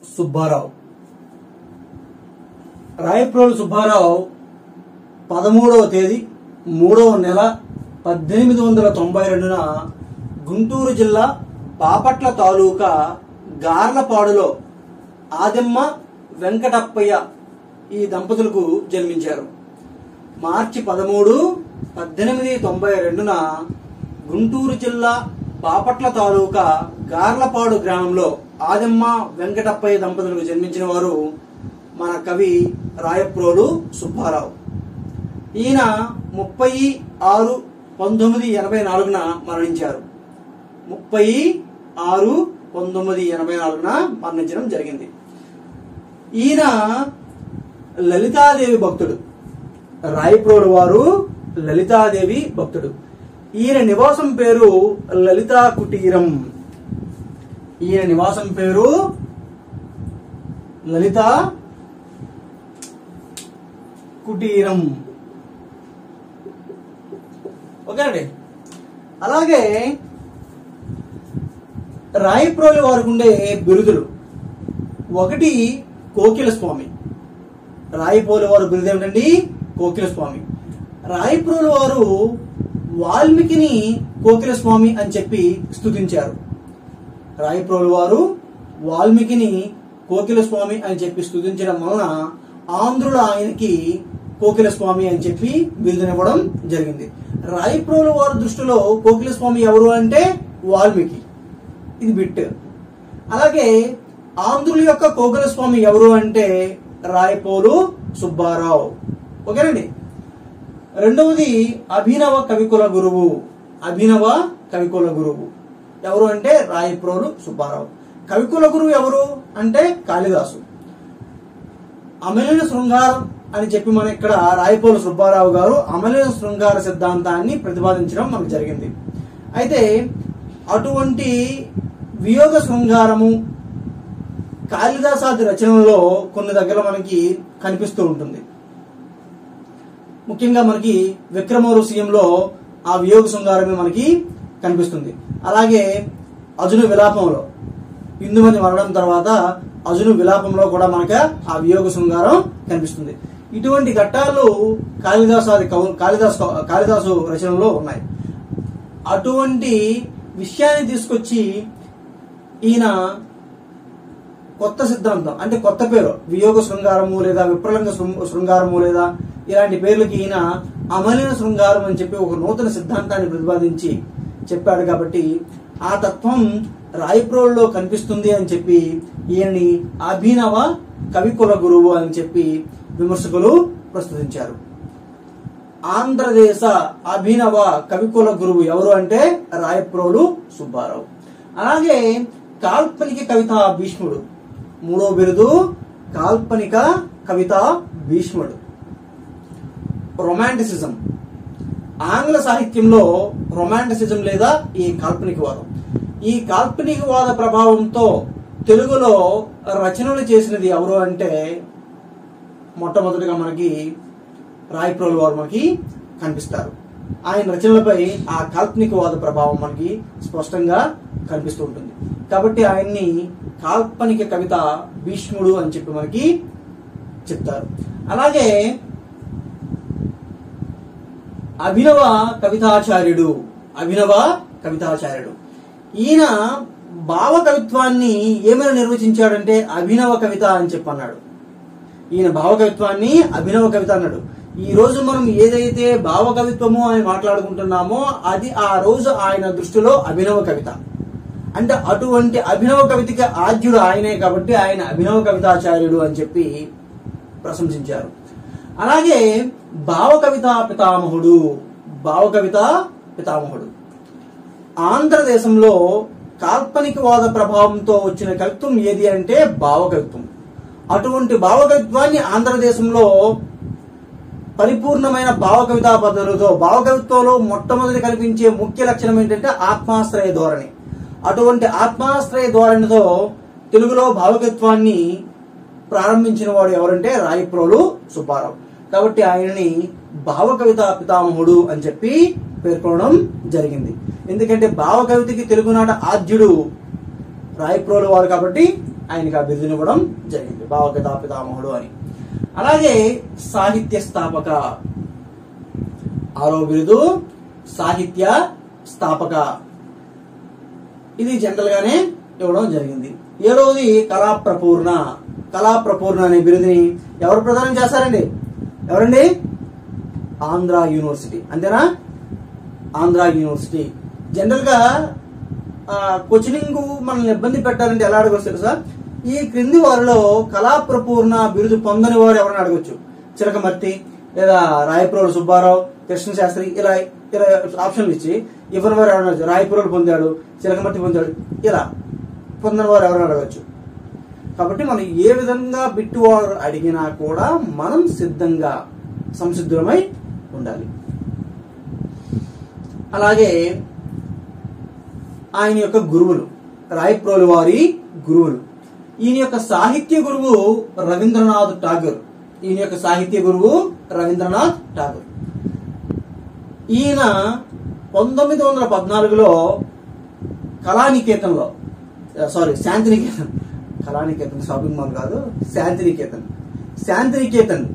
సుబ్బారావు రాయప్రోలు సుబ్బారావు పదమూడవ తేదీ మూడవ నెల పద్దెనిమిది వందల తొంభై రెండున గుంటూరు జిల్లా బాపట్ల తాలూకా గార్లపాడులో ఆదెమ్మ వెంకటప్పయ్య ఈ దంపతులకు జన్మించారు మార్చి పదమూడు పద్దెనిమిది తొంభై రెండున గుంటూరు జిల్లా బాపట్ల తాలూకా గార్లపాడు గ్రామంలో ఆదెమ్మ వెంకటప్పయ్య దంపతులకు జన్మించిన వారు మన కవి రాయప్రోలు సుబ్బారావు ఈయన ముప్పై ఆరు పంతొమ్మిది ఎనభై నాలుగున మరణించారు ముప్పై ఆరు పంతొమ్మిది ఎనభై నాలుగున మరణించడం జరిగింది ఈయన లలితాదేవి భక్తుడు రాయప్రోలు వారు లలితాదేవి భక్తుడు ఈయన నివాసం పేరు లలితా కుటీరం ఈయన నివాసం పేరు లలిత కుటీరం ఓకే అండి అలాగే రాయప్రోలు వారికి ఉండే బిరుదులు ఒకటి కోకిల స్వామి రాయప్రోలు వారు బిరుదు ఏమిటండి కోకిల స్వామి రాయప్రోలు వారు వాల్మీకిని కోకిల స్వామి అని చెప్పి స్తుతించారు రాయప్రోలు వారు వాల్మీకిని కోకిల స్వామి అని చెప్పి స్తుతించడం వలన ఆంధ్రులు ఆయనకి కోకిల స్వామి అని చెప్పి బిరుదునివ్వడం జరిగింది రాయప్రోలు వారి దృష్టిలో కోకిల స్వామి ఎవరు అంటే వాల్మీకి ఇది బిట్ అలాగే ఆంధ్రుల యొక్క కోకిల స్వామి ఎవరు అంటే రాయపోలు సుబ్బారావు ఓకేనండి రెండవది అభినవ కవికుల గురువు అభినవ కవికుల గురువు ఎవరు అంటే రాయప్రోలు సుబ్బారావు కవికుల గురువు ఎవరు అంటే కాళిదాసు అమలిన శృంగారం అని చెప్పి మన ఇక్కడ రాయపోలు సుబ్బారావు గారు అమలిన శృంగార సిద్ధాంతాన్ని ప్రతిపాదించడం మనకు జరిగింది అయితే అటువంటి వియోగ శృంగారము కాళిదాసాది రచనల్లో కొన్ని దగ్గర మనకి కనిపిస్తూ ఉంటుంది ముఖ్యంగా మనకి విక్రమోరుసీయంలో ఆ వియోగ శృంగారమే మనకి కనిపిస్తుంది అలాగే అజును విలాపంలో ఇందుమంది మరణం తర్వాత అజును విలాపంలో కూడా మనకి ఆ వియోగ శృంగారం కనిపిస్తుంది ఇటువంటి ఘట్టాలు కాళిదాసాది కవు కాళిదాసు కాళిదాసు రచనలో ఉన్నాయి అటువంటి విషయాన్ని తీసుకొచ్చి ఈయన కొత్త సిద్ధాంతం అంటే కొత్త పేరు వియోగ శృంగారము లేదా విప్రలంగ శృం- శృంగారము లేదా ఇలాంటి పేర్లకి ఈయన అమలిన శృంగారం అని చెప్పి ఒక నూతన సిద్ధాంతాన్ని ప్రతిపాదించి చెప్పాడు కాబట్టి ఆ తత్వం రాయప్రోల్లో కనిపిస్తుంది అని చెప్పి ఈయనని అభినవ కవికుల గురువు అని చెప్పి విమర్శకులు ప్రస్తుతించారు ఆంధ్రదేశ అభినవ కవికుల గురువు ఎవరు అంటే రాయప్రోలు సుబ్బారావు అలాగే కాల్పనిక కవిత భీష్ముడు మూడో బిరుదు కాల్పనిక కవిత భీష్ముడు రొమాంటిసిజం ఆంగ్ల సాహిత్యంలో రొమాంటిసిజం లేదా ఈ కాల్పనికవాదం ఈ కాల్పనికవాద ప్రభావంతో తెలుగులో రచనలు చేసినది ఎవరు అంటే మొట్టమొదటిగా మనకి రాయప్రోలు వారు మనకి కనిపిస్తారు ఆయన రచనలపై ఆ కాల్పనికవాద ప్రభావం మనకి స్పష్టంగా కనిపిస్తూ ఉంటుంది కాబట్టి ఆయన్ని కాల్పనిక కవిత భీష్ముడు అని చెప్పి మనకి చెప్తారు అలాగే అభినవ కవితాచార్యుడు అభినవ కవితాచార్యుడు ఈయన భావ కవిత్వాన్ని ఏమైనా నిర్వచించాడంటే అభినవ కవిత అని చెప్పి అన్నాడు ఈయన భావ కవిత్వాన్ని అభినవ కవిత అన్నాడు ఈ రోజు మనం ఏదైతే భావ కవిత్వము అని మాట్లాడుకుంటున్నామో అది ఆ రోజు ఆయన దృష్టిలో అభినవ కవిత అంటే అటువంటి అభినవ కవితకి ఆద్యుడు ఆయనే కాబట్టి ఆయన అభినవ కవితాచార్యుడు అని చెప్పి ప్రశంసించారు అలాగే భావ కవిత పితామహుడు భావ కవిత పితామహుడు ఆంధ్రదేశంలో కాల్పనికవాద ప్రభావంతో వచ్చిన కవిత్వం ఏది అంటే భావ కవిత్వం అటువంటి భావ కవిత్వాన్ని ఆంధ్రదేశంలో పరిపూర్ణమైన భావ కవితా పద్ధతులతో భావ కవిత్వంలో మొట్టమొదటి కల్పించే ముఖ్య లక్షణం ఏంటంటే ఆత్మాశ్రయ ధోరణి అటువంటి ఆత్మాశ్రయ ధోరణితో తెలుగులో భావకత్వాన్ని ప్రారంభించిన వాడు ఎవరంటే రాయప్రోలు సుబ్బారావు కాబట్టి ఆయనని భావ కవిత పితామహుడు అని చెప్పి పేర్కొనడం జరిగింది ఎందుకంటే భావ కవితకి తెలుగునాట ఆద్యుడు రాయప్రోలు వారు కాబట్టి ఆయనకి ఆ బిరుదునివ్వడం జరిగింది భావగతా పితామహుడు అని అలాగే సాహిత్య స్థాపక ఆరో బిరుదు సాహిత్య స్థాపక ఇది జనరల్ గానే ఇవ్వడం జరిగింది ఏడవది కళా ప్రపూర్ణ కళా ప్రపూర్ణ అనే బిరుదుని ఎవరు ప్రదానం చేస్తారండి ఎవరండి ఆంధ్ర యూనివర్సిటీ అంతేనా ఆంధ్ర యూనివర్సిటీ జనరల్ గా కోచింగ్ మనల్ని ఇబ్బంది పెట్టాలంటే ఎలా అడగవచ్చు తెలుసా ఈ క్రింది వారిలో కళా ప్రపూర్ణ బిరుదు పొందని వారు ఎవరైనా అడగొచ్చు చిలకమర్తి లేదా రాయపురోలు సుబ్బారావు కృష్ణ శాస్త్రి ఇలా ఇలా ఆప్షన్లు ఇచ్చి ఇవ్వని వారు ఎవరైనా అడగచ్చు. రాయపురోలు పొందాడు చిలకమర్తి పొందాడు ఇలా పొందని వారు ఎవరైనా అడగచ్చు కాబట్టి మనం ఏ విధంగా బిట్టువారు అడిగినా కూడా మనం సిద్ధంగా సంసిద్ధులమై ఉండాలి అలాగే ఆయన యొక్క గురువులు రాయప్రోలు వారి గురువులు ఈయన యొక్క సాహిత్య గురువు రవీంద్రనాథ్ ఠాగూర్ ఈయన యొక్క సాహిత్య గురువు రవీంద్రనాథ్ ఠాగూర్ ఈయన పంతొమ్మిది వందల పద్నాలుగులో కళానికేతన్లో sorry Shantiniketan Kalaniketan shopping mall కాదు శాంతినికేతన్ శాంతినికేతన్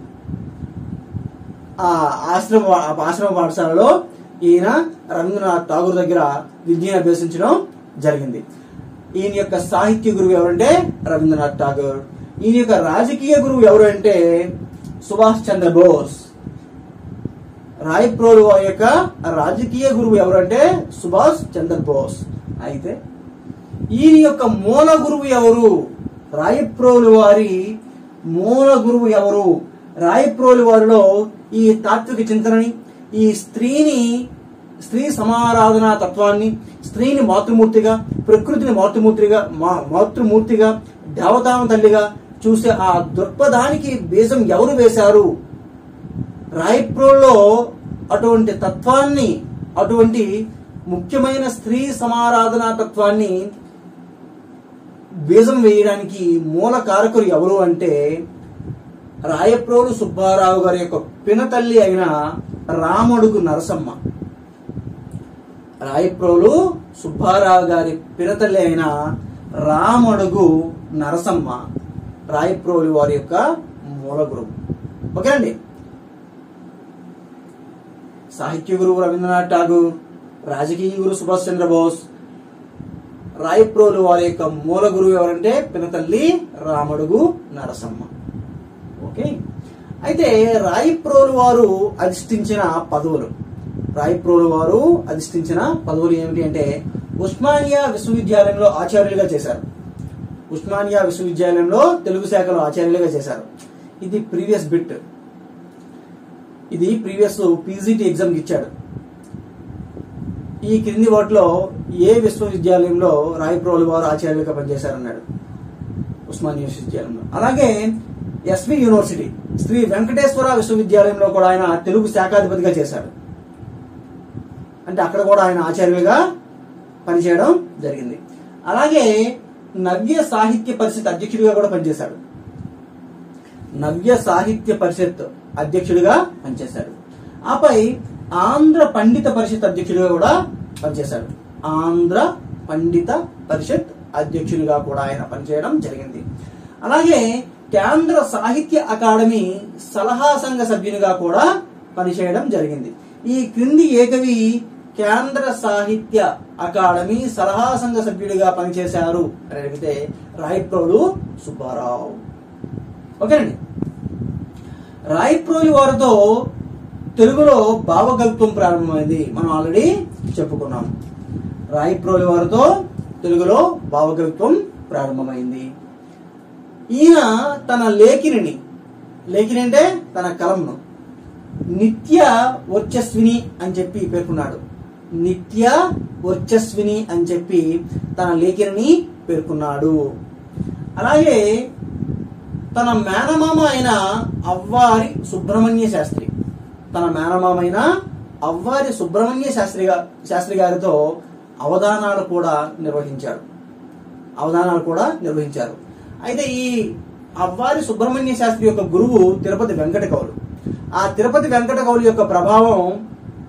ఆ ఆశ్రమ ఆ ఆశ్రమ పాఠశాలలో ఈయన రవీంద్రనాథ్ ఠాగూర్ దగ్గర విద్యను అభ్యసించడం జరిగింది ఈయన యొక్క సాహిత్య గురువు ఎవరంటే రవీంద్రనాథ్ ఠాగూర్ ఈయన యొక్క రాజకీయ గురువు ఎవరు అంటే సుభాష్ చంద్రబోస్ రాయప్రోలు వారి యొక్క రాజకీయ గురువు ఎవరంటే సుభాష్ చంద్రబోస్ అయితే ఈయన యొక్క మూల గురువు ఎవరు రాయప్రోలు వారి మూల గురువు ఎవరు రాయప్రోలు వారిలో ఈ తాత్విక చింతనని ఈ స్త్రీని స్త్రీ సమారాధన తత్వాన్ని స్త్రీని మాతృమూర్తిగా ప్రకృతిని మాతృమూర్తిగా మా- మాతృమూర్తిగా దేవతామ తల్లిగా చూసే ఆ దృక్పథానికి బీజం ఎవరు వేశారు రాయప్రోల్లో అటువంటి తత్వాన్ని అటువంటి ముఖ్యమైన స్త్రీ సమారాధన తత్వాన్ని బీజం వేయడానికి మూల కారకులు ఎవరు అంటే రాయప్రోలు సుబ్బారావు గారి యొక్క పినతల్లి అయిన రామడుగు నరసమ్మ రాయప్రోలు సుబ్బారావు గారి పినతల్లి అయిన రామడుగు నరసమ్మ రాయప్రోలు వారి యొక్క మూల గురువు ఓకేనండి సాహిత్య గురువు రవీంద్రనాథ్ ఠాగూర్ రాజకీయ గురువు సుభాష్ చంద్రబోస్ రాయప్రోలు వారి యొక్క మూల గురువు ఎవరంటే పినతల్లి రామడుగు నరసమ్మ ఓకే అయితే రాయప్రోలు వారు అధిష్ఠించిన పదవులు రాయప్రోలు వారు అధిష్ఠించిన పదవులు ఏమిటి అంటే ఉస్మానియా విశ్వవిద్యాలయంలో ఆచార్యులుగా చేశారు ఉస్మానియా విశ్వవిద్యాలయంలో తెలుగు శాఖలో ఆచార్యులుగా చేశారు ఇది ప్రీవియస్ బిట్ ఇది ప్రీవియస్ పీజీటీ ఎగ్జామ్ ఇచ్చాడు ఈ క్రింది వాటిలో ఏ విశ్వవిద్యాలయంలో రాయప్రోలు వారు ఆచార్యులుగా పనిచేశారన్నాడు ఉస్మానియా విశ్వవిద్యాలయంలో అలాగే ఎస్వి యూనివర్సిటీ శ్రీ వెంకటేశ్వర విశ్వవిద్యాలయంలో కూడా ఆయన తెలుగు శాఖాధిపతిగా చేశాడు అంటే అక్కడ కూడా ఆయన ఆచార్యులుగా పనిచేయడం జరిగింది అలాగే నవ్య సాహిత్య పరిషత్ అధ్యక్షుడిగా కూడా పనిచేశాడు నవ్య సాహిత్య పరిషత్ అధ్యక్షుడిగా పనిచేశాడు ఆపై ఆంధ్ర పండిత పరిషత్ అధ్యక్షుడిగా కూడా పనిచేశాడు ఆంధ్ర పండిత పరిషత్ అధ్యక్షుడిగా కూడా ఆయన పనిచేయడం జరిగింది అలాగే కేంద్ర సాహిత్య అకాడమీ సలహా సంఘ సభ్యునిగా కూడా పనిచేయడం జరిగింది ఈ క్రింది ఏకవి కేంద్ర సాహిత్య అకాడమీ సలహా సంఘ సభ్యుడిగా పనిచేశారు అని అడిగితే రాయప్రోలు సుబ్బారావు ఓకేనండి రాయప్రోలి వారితో తెలుగులో భావగల్పం ప్రారంభమైంది మనం ఆల్రెడీ చెప్పుకున్నాం రాయప్రోలి వారితో తెలుగులో భావగల్పం ప్రారంభమైంది ఈయన తన లేఖిని లేఖిని అంటే తన కలంను నిత్య వర్చస్విని అని చెప్పి పేర్కొన్నాడు నిత్య వర్చస్విని అని చెప్పి తన లేఖిని పేర్కొన్నాడు అలాగే తన మేనమామ అయిన అవ్వారి సుబ్రహ్మణ్య శాస్త్రి తన మేనమామ అయిన అవ్వారి సుబ్రహ్మణ్య శాస్త్రి గా- శాస్త్రి గారితో అవధానాలు కూడా నిర్వహించాడు అవధానాలు కూడా నిర్వహించారు అయితే ఈ అవ్వారి సుబ్రహ్మణ్య శాస్త్రి యొక్క గురువు తిరుపతి వెంకట కవులు ఆ తిరుపతి వెంకట కవులు యొక్క ప్రభావం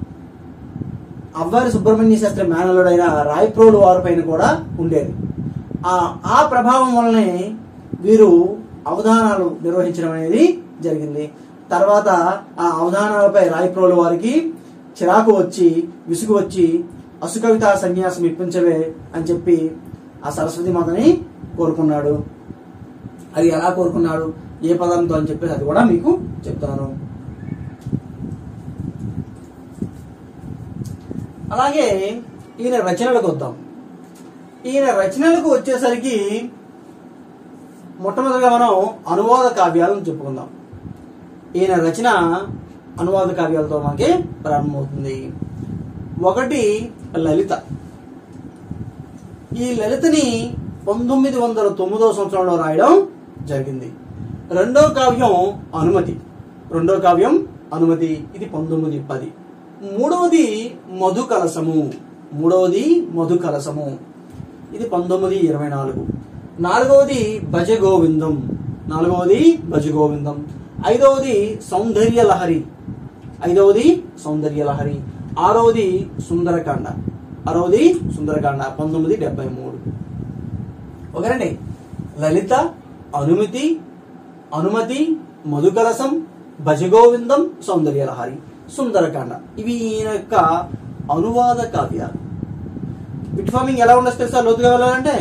అవ్వారి సుబ్రహ్మణ్య శాస్త్రి మేనలుడైన రాయప్రోలు వారి పైన కూడా ఉండేది ఆ ఆ ప్రభావం వల్లనే వీరు అవధానాలు నిర్వహించడం అనేది జరిగింది తర్వాత ఆ అవధానాలపై రాయప్రోలు వారికి చిరాకు వచ్చి విసుగు వచ్చి అసుకవిత సన్యాసం ఇప్పించవే అని చెప్పి ఆ సరస్వతి మాతని కోరుకున్నాడు అది ఎలా కోరుకున్నాడు ఏ పదంతో అని చెప్పేసి అది కూడా మీకు చెప్తాను అలాగే ఈయన రచనలకు వద్దాం ఈయన రచనలకు వచ్చేసరికి మొట్టమొదటిగా మనం అనువాద కావ్యాలను చెప్పుకుందాం ఈయన రచన అనువాద కావ్యాలతో మనకి ప్రారంభమవుతుంది ఒకటి లలిత ఈ లలితని పంతొమ్మిది వందల తొమ్మిదో సంవత్సరంలో రాయడం జరిగింది రెండో కావ్యం అనుమతి రెండో కావ్యం అనుమతి ఇది పంతొమ్మిది పది మూడవది మధు కలసము మూడవది మధు కలసము ఇది పంతొమ్మిది ఇరవై నాలుగు నాలుగవది భజ గోవిందం నాలుగవది భజ గోవిందం ఐదవది సౌందర్య లహరి ఐదవది సౌందర్య లహరి ఆరవది సుందరకాండ ఆరవది సుందరకాండ పంతొమ్మిది డెబ్బై మూడు ఓకేనండి లలిత అనుమతి అనుమతి మధుకలసం భజగోవిందం సౌందర్యలహరి సుందరకాండ ఇవి ఈయన యొక్క అనువాద కావ్యాలు బిట్ ఫార్మింగ్ ఎలా ఉండొచ్చు తెలుసా లోతుగా వెళ్ళాలంటే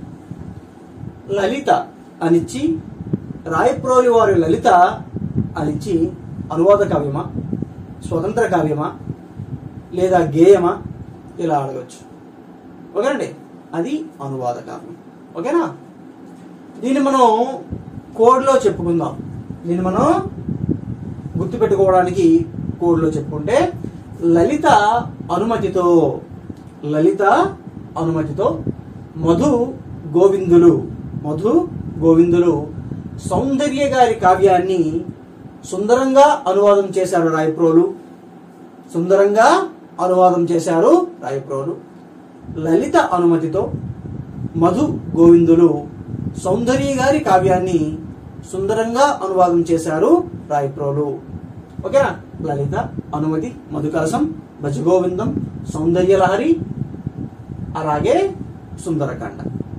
లలిత అనిచ్చి రాయప్రోలి వారి లలిత అనిచ్చి అనువాద కావ్యమా స్వతంత్ర కావ్యమా లేదా గేయమా ఇలా అడగచ్చు ఓకేనండి అది అనువాద కావ్యం ఓకేనా దీన్ని మనం కోడ్లో చెప్పుకుందాం దీన్ని మనం గుర్తుపెట్టుకోవడానికి కోడ్లో చెప్పుకుంటే లలిత అనుమతితో లలిత అనుమతితో మధు గోవిందులు మధు గోవిందులు సౌందర్య గారి కావ్యాన్ని సుందరంగా అనువాదం చేశారు రాయప్రోలు సుందరంగా అనువాదం చేశారు రాయప్రోలు లలిత అనుమతితో మధు గోవిందులు సౌందర్య గారి కావ్యాన్ని సుందరంగా అనువాదం చేశారు రాయప్రోలు ఓకేనా లలిత అనుమతి మధుకలసం భజగోవిందం సౌందర్య లహరి అలాగే సుందరకాండ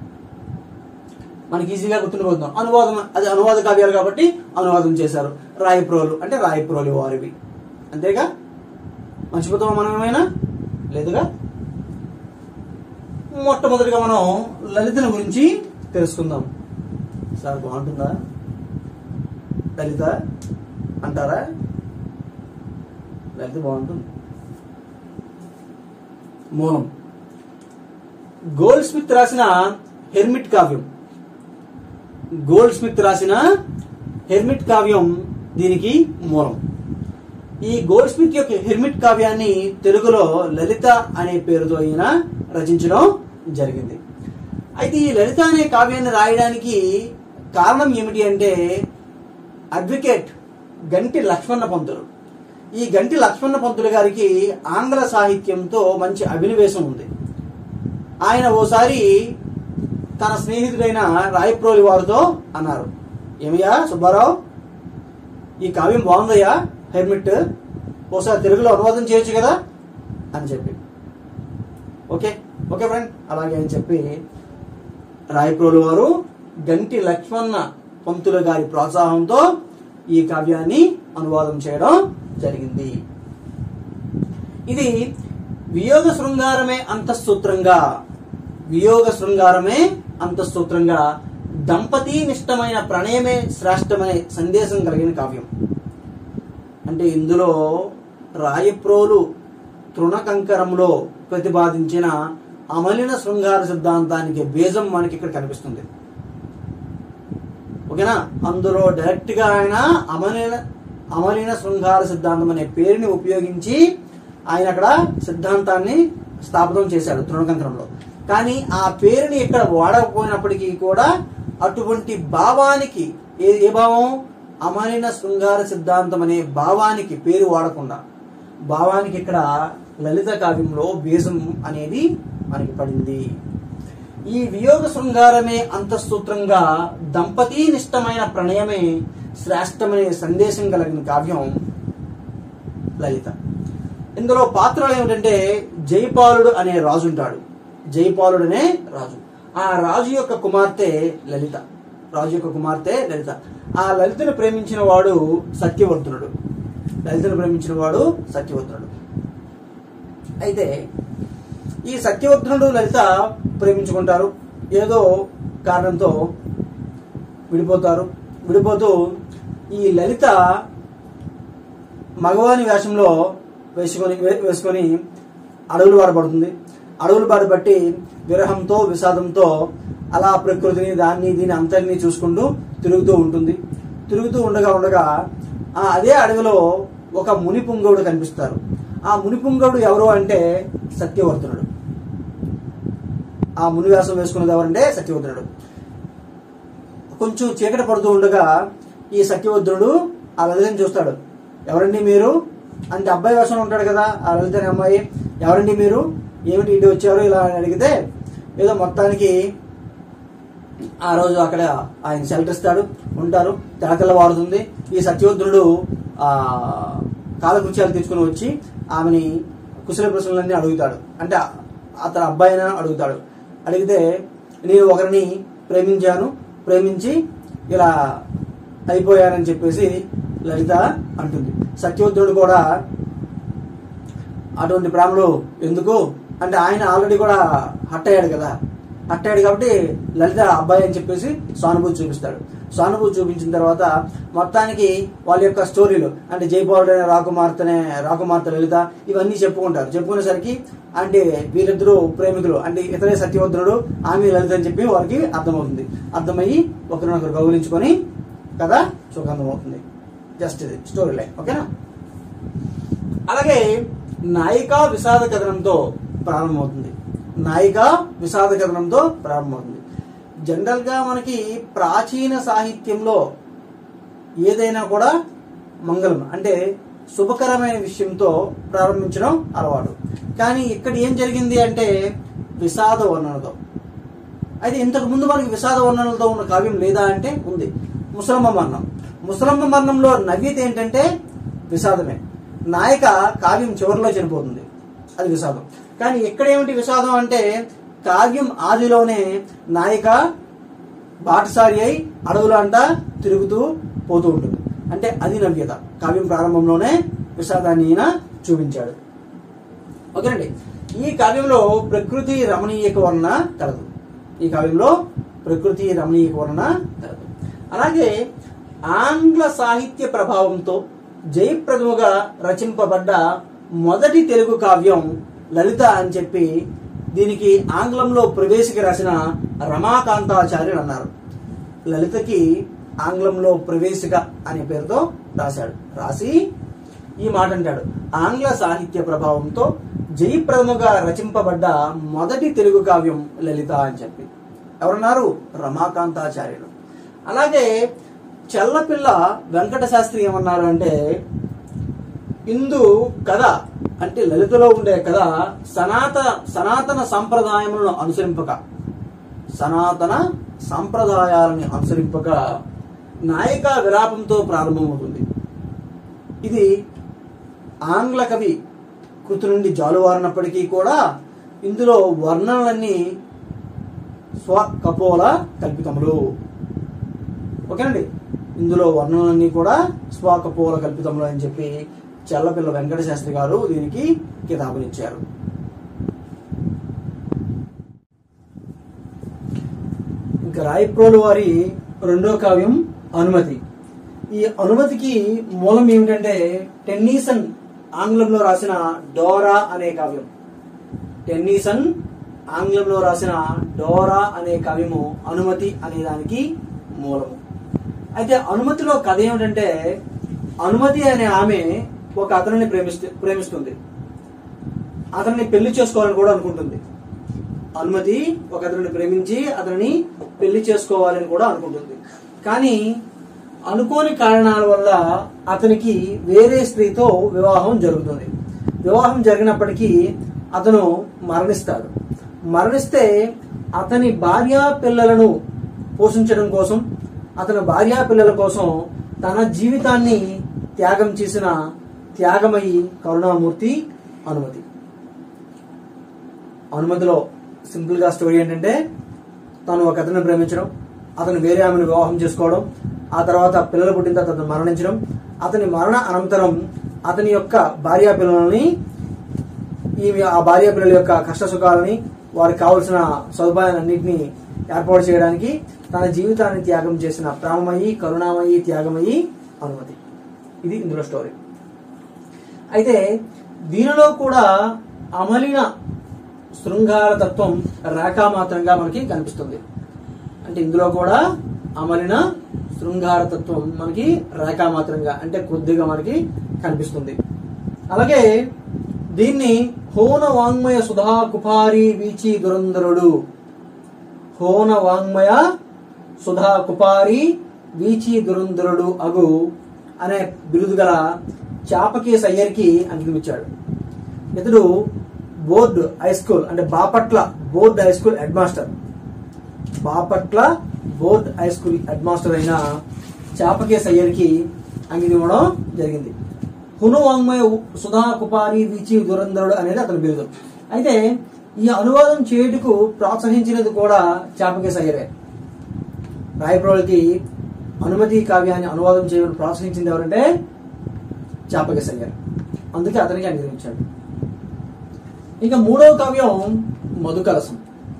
మనకి ఈజీగా గుర్తుండిపోతున్నాం అనువాదం అది అనువాద కావ్యాలు కాబట్టి అనువాదం చేశారు రాయప్రోలు అంటే రాయప్రోలు వారివి అంతేగా మర్చిపోతామా మనం ఏమైనా లేదుగా మొట్టమొదటిగా మనం లలితను గురించి తెలుసుకుందాం సార్ బాగుంటుందా లలిత అంటారా లలిత బాగుంటుంది మూలం గోల్డ్ స్మిత్ రాసిన హెర్మిట్ కావ్యం గోల్డ్ స్మిత్ రాసిన హెర్మిట్ కావ్యం దీనికి మూలం ఈ గోల్డ్ స్మిత్ యొక్క హెర్మిట్ కావ్యాన్ని తెలుగులో లలిత అనే పేరుతో ఈయన రచించడం జరిగింది అయితే ఈ లలిత అనే కావ్యాన్ని రాయడానికి కారణం ఏమిటి అంటే అడ్వకేట్ గంటి లక్ష్మణ పంతులు ఈ గంటి లక్ష్మణ పంతులు గారికి ఆంగ్ల సాహిత్యంతో మంచి అభినవేశం ఉంది ఆయన ఓసారి తన స్నేహితుడైన రాయప్రోలి వారితో అన్నారు ఏమయ్యా సుబ్బారావు ఈ కావ్యం బాగుందయ్యా హెర్మిట్ ఓసారి తెలుగులో అనువాదం చేయొచ్చు కదా అని చెప్పి ఓకే ఓకే ఫ్రెండ్ అలాగే అని చెప్పి రాయప్రోలు వారు గంటి లక్ష్మణ పంతుల గారి ప్రోత్సాహంతో ఈ కావ్యాన్ని అనువాదం చేయడం జరిగింది ఇది వియోగ శృంగారమే అంతఃసూత్రంగా వియోగ శృంగారమే అంతఃసూత్రంగా దంపతి నిష్టమైన ప్రణయమే శ్రేష్టమనే సందేశం కలిగిన కావ్యం అంటే ఇందులో రాయప్రోలు తృణకంకరంలో ప్రతిపాదించిన అమలిన శృంగార సిద్ధాంతానికి బీజం మనకి ఇక్కడ కనిపిస్తుంది ఓకేనా అందులో డైరెక్ట్ గా ఆయన అమలిన అమలిన శృంగార సిద్ధాంతం అనే పేరుని ఉపయోగించి ఆయన అక్కడ సిద్ధాంతాన్ని స్థాపితం చేశాడు తృణకంకరంలో కానీ ఆ పేరుని ఇక్కడ వాడకపోయినప్పటికీ కూడా అటువంటి భావానికి ఏ ఏ భావం అమలిన శృంగార సిద్ధాంతం అనే భావానికి పేరు వాడకుండా భావానికి ఇక్కడ లలిత కావ్యంలో బీజం అనేది మనకి పడింది ఈ వియోగ శృంగారమే అంతఃసూత్రంగా దంపతీ నిష్టమైన ప్రణయమే శ్రేష్టమనే సందేశం కలిగిన కావ్యం లలిత ఇందులో పాత్రలు ఏమిటంటే జైపాలుడు అనే రాజు ఉంటాడు జైపాలుడు అనే రాజు ఆ రాజు యొక్క కుమార్తె లలిత రాజు యొక్క కుమార్తె లలిత ఆ లలితను ప్రేమించిన వాడు సత్యవర్ధనుడు లలితను ప్రేమించిన వాడు సత్యవర్ధనుడు అయితే ఈ సత్యవర్ధనుడు లలిత ప్రేమించుకుంటారు ఏదో కారణంతో విడిపోతారు విడిపోతూ ఈ లలిత మగవాని వేషంలో వేసుకొని వే- వేసుకొని అడవులు బాధపడుతుంది అడవులు బాధపట్టి విరహంతో విషాదంతో అలా ప్రకృతిని దాన్ని దీన్ని అంతరిని చూసుకుంటూ తిరుగుతూ ఉంటుంది తిరుగుతూ ఉండగా ఉండగా ఆ అదే అడవిలో ఒక ముని పుంగవుడు కనిపిస్తారు ఆ ముని పుంగవుడు ఎవరు అంటే సత్యవర్ధనుడు ఆ ముని వేషం వేసుకున్నది ఎవరంటే సత్యవర్ధనుడు కొంచెం చీకటి పడుతూ ఉండగా ఈ సత్యవద్రుడు ఆ లలితని చూస్తాడు ఎవరండి మీరు అంటే అబ్బాయి వేషంలో ఉంటాడు కదా ఆ లలిత అనే అమ్మాయి ఎవరండి మీరు ఏమిటి ఇటు వచ్చారు ఇలా అని అడిగితే ఏదో మొత్తానికి ఆ రోజు అక్కడ ఆయన షెల్టర్ ఇస్తాడు ఉంటారు తెలతెల్ల వాడుతుంది ఈ సత్యవద్రుడు ఆ కాలకృత్యాలు తీసుకుని వచ్చి ఆమెని కుశల ప్రశ్నలన్నీ అడుగుతాడు అంటే అతను అబ్బాయినా అడుగుతాడు అడిగితే నేను ఒకరిని ప్రేమించాను ప్రేమించి ఇలా అయిపోయానని చెప్పేసి లలిత అంటుంది సత్యవద్రుడు కూడా అటువంటి ప్రేమలు ఎందుకు అంటే ఆయన ఆల్రెడీ కూడా హట్ అయ్యాడు కదా హట్ అయ్యాడు కాబట్టి లలిత అబ్బాయి అని చెప్పేసి సానుభూతి చూపిస్తాడు సానుభూతి చూపించిన తర్వాత మొత్తానికి వాళ్ళ యొక్క స్టోరీలు అంటే జైపాలుడు అనే రాకుమార్తెనే రాకుమార్తె లలిత ఇవన్నీ చెప్పుకుంటారు చెప్పుకునేసరికి అంటే వీరిద్దరూ ప్రేమికులు అంటే ఇతరే సత్యవర్ధనుడు ఆమె లలిత అని చెప్పి వాళ్ళకి అర్థమవుతుంది అర్థమయ్యి ఒకరినొకరు గౌరవించుకొని కదా సుగంధం అవుతుంది జస్ట్ ఇది స్టోరీ లైన్ ఓకేనా అలాగే నాయిక విషాద కథనంతో ప్రారంభమవుతుంది నాయిక విషాద కథనంతో ప్రారంభమవుతుంది జనరల్ గా మనకి ప్రాచీన సాహిత్యంలో ఏదైనా కూడా మంగళం అంటే శుభకరమైన విషయంతో ప్రారంభించడం అలవాటు కానీ ఇక్కడ ఏం జరిగింది అంటే విషాద వర్ణనతో అయితే ఇంతకు ముందు మనకి విషాద వర్ణనలతో ఉన్న కావ్యం లేదా అంటే ఉంది ముసలమ్మ మరణం ముసలమ్మ మరణంలో నవ్యత ఏంటంటే విషాదమే నాయక కావ్యం చివరిలో చనిపోతుంది అది విషాదం కానీ ఇక్కడ ఏమిటి విషాదం అంటే కావ్యం ఆదిలోనే నాయిక బాటసారి అయి అడవులంటా తిరుగుతూ పోతూ ఉంటుంది అంటే అది నవ్యత కావ్యం ప్రారంభంలోనే విషాదాన్ని ఈయన చూపించాడు ఓకేనండి ఈ కావ్యంలో ప్రకృతి రమణీయక వర్ణన కలదు ఈ కావ్యంలో ప్రకృతి రమణీయక వర్ణన కలదు అలాగే ఆంగ్ల సాహిత్య ప్రభావంతో జయప్రదముగా రచింపబడ్డ మొదటి తెలుగు కావ్యం లలిత అని చెప్పి దీనికి ఆంగ్లంలో ప్రవేశిక రాసిన రమాకాంతాచార్యులు అన్నారు లలితకి ఆంగ్లంలో ప్రవేశిక అనే పేరుతో రాశాడు రాసి ఈ మాట అంటాడు ఆంగ్ల సాహిత్య ప్రభావంతో జయప్రదముగా రచింపబడ్డ మొదటి తెలుగు కావ్యం లలిత అని చెప్పి ఎవరన్నారు రమాకాంతాచార్యులు అలాగే చెల్లపిల్ల వెంకట శాస్త్రి ఏమన్నారు అంటే ఇందు కథ అంటే లలితలో ఉండే కథ సనాత సనాతన సంప్రదాయములను అనుసరింపక సనాతన సంప్రదాయాలని అనుసరింపక నాయక విలాపంతో ప్రారంభమవుతుంది ఇది ఆంగ్ల కవి కృతి నుండి జాలువారినప్పటికీ కూడా ఇందులో వర్ణనలన్నీ స్వ కపోల కల్పితములు ఓకేనండి ఇందులో వర్ణనలన్నీ కూడా స్వ కపోల కల్పితములు అని చెప్పి చల్లపిల్ల వెంకట శాస్త్రి గారు దీనికి కితాబునిచ్చారు ఇంకా రాయప్రోలు వారి రెండో కావ్యం అనుమతి ఈ అనుమతికి మూలం ఏమిటంటే టెన్నీసన్ ఆంగ్లంలో రాసిన డోరా అనే కావ్యం టెన్నీసన్ ఆంగ్లంలో రాసిన డోరా అనే కావ్యము అనుమతి అనే దానికి మూలము అయితే అనుమతిలో కథ ఏమిటంటే అనుమతి అనే ఆమె ఒక అతనిని ప్రేమిస్తు ప్రేమిస్తుంది అతన్ని పెళ్లి చేసుకోవాలని కూడా అనుకుంటుంది అనుమతి ఒక అతనిని ప్రేమించి అతనిని పెళ్లి చేసుకోవాలని కూడా అనుకుంటుంది కానీ అనుకోని కారణాల వల్ల అతనికి వేరే స్త్రీతో వివాహం జరుగుతుంది వివాహం జరిగినప్పటికీ అతను మరణిస్తాడు మరణిస్తే అతని భార్యా పిల్లలను పోషించడం కోసం అతని భార్యా పిల్లల కోసం తన జీవితాన్ని త్యాగం చేసిన త్యాగమయి కరుణామూర్తి అనుమతి అనుమతిలో సింపుల్ గా స్టోరీ ఏంటంటే తను ఒక అతన్ని ప్రేమించడం అతను వేరే ఆమెను వివాహం చేసుకోవడం ఆ తర్వాత పిల్లలు పుట్టిన తర్వాత అతను మరణించడం అతని మరణ అనంతరం అతని యొక్క భార్యా పిల్లలని ఈ ఆ భార్య పిల్లల యొక్క కష్ట సుఖాలని వారికి కావలసిన సదుపాయాలన్నింటినీ ఏర్పాటు చేయడానికి తన జీవితాన్ని త్యాగం చేసిన ప్రేమమయి కరుణామయి త్యాగమయి అనుమతి ఇది ఇందులో స్టోరీ అయితే దీనిలో కూడా అమలిన శృంగార తత్వం రేఖామాత్రంగా మనకి కనిపిస్తుంది అంటే ఇందులో కూడా అమలిన శృంగార తత్వం మనకి రేఖామాత్రంగా అంటే కొద్దిగా మనకి కనిపిస్తుంది అలాగే దీన్ని హోన వాంగ్మయ సుధా కుపారి వీచి దురంధరుడు హోన వాంగ్మయ సుధా కుపారి వీచి దురంధరుడు అగు అనే బిరుదు గల చాపకి సయ్యర్కి అంకితమిచ్చాడు ఇతడు బోర్డు హై స్కూల్ అంటే Bapatla board high school headmaster Bapatla board high school headmaster అయిన చాపకే సయ్యర్కి అంకితం ఇవ్వడం జరిగింది హును వాంగ్మయ సుధా కుపారి వీచి దురంధరుడు అనేది అతని బిరుదు అయితే ఈ అనువాదం చేయుటకు ప్రోత్సహించినది కూడా చాపకే సయ్యరే రాయప్రోలకి అనుమతి కావ్యాన్ని అనువాదం చేయడం ప్రోత్సహించింది ఎవరంటే చాపకే సయ్యర్ అందుకే అతనికి అంకితం ఇచ్చాడు ఇక మూడవ కావ్యం మధుకలసం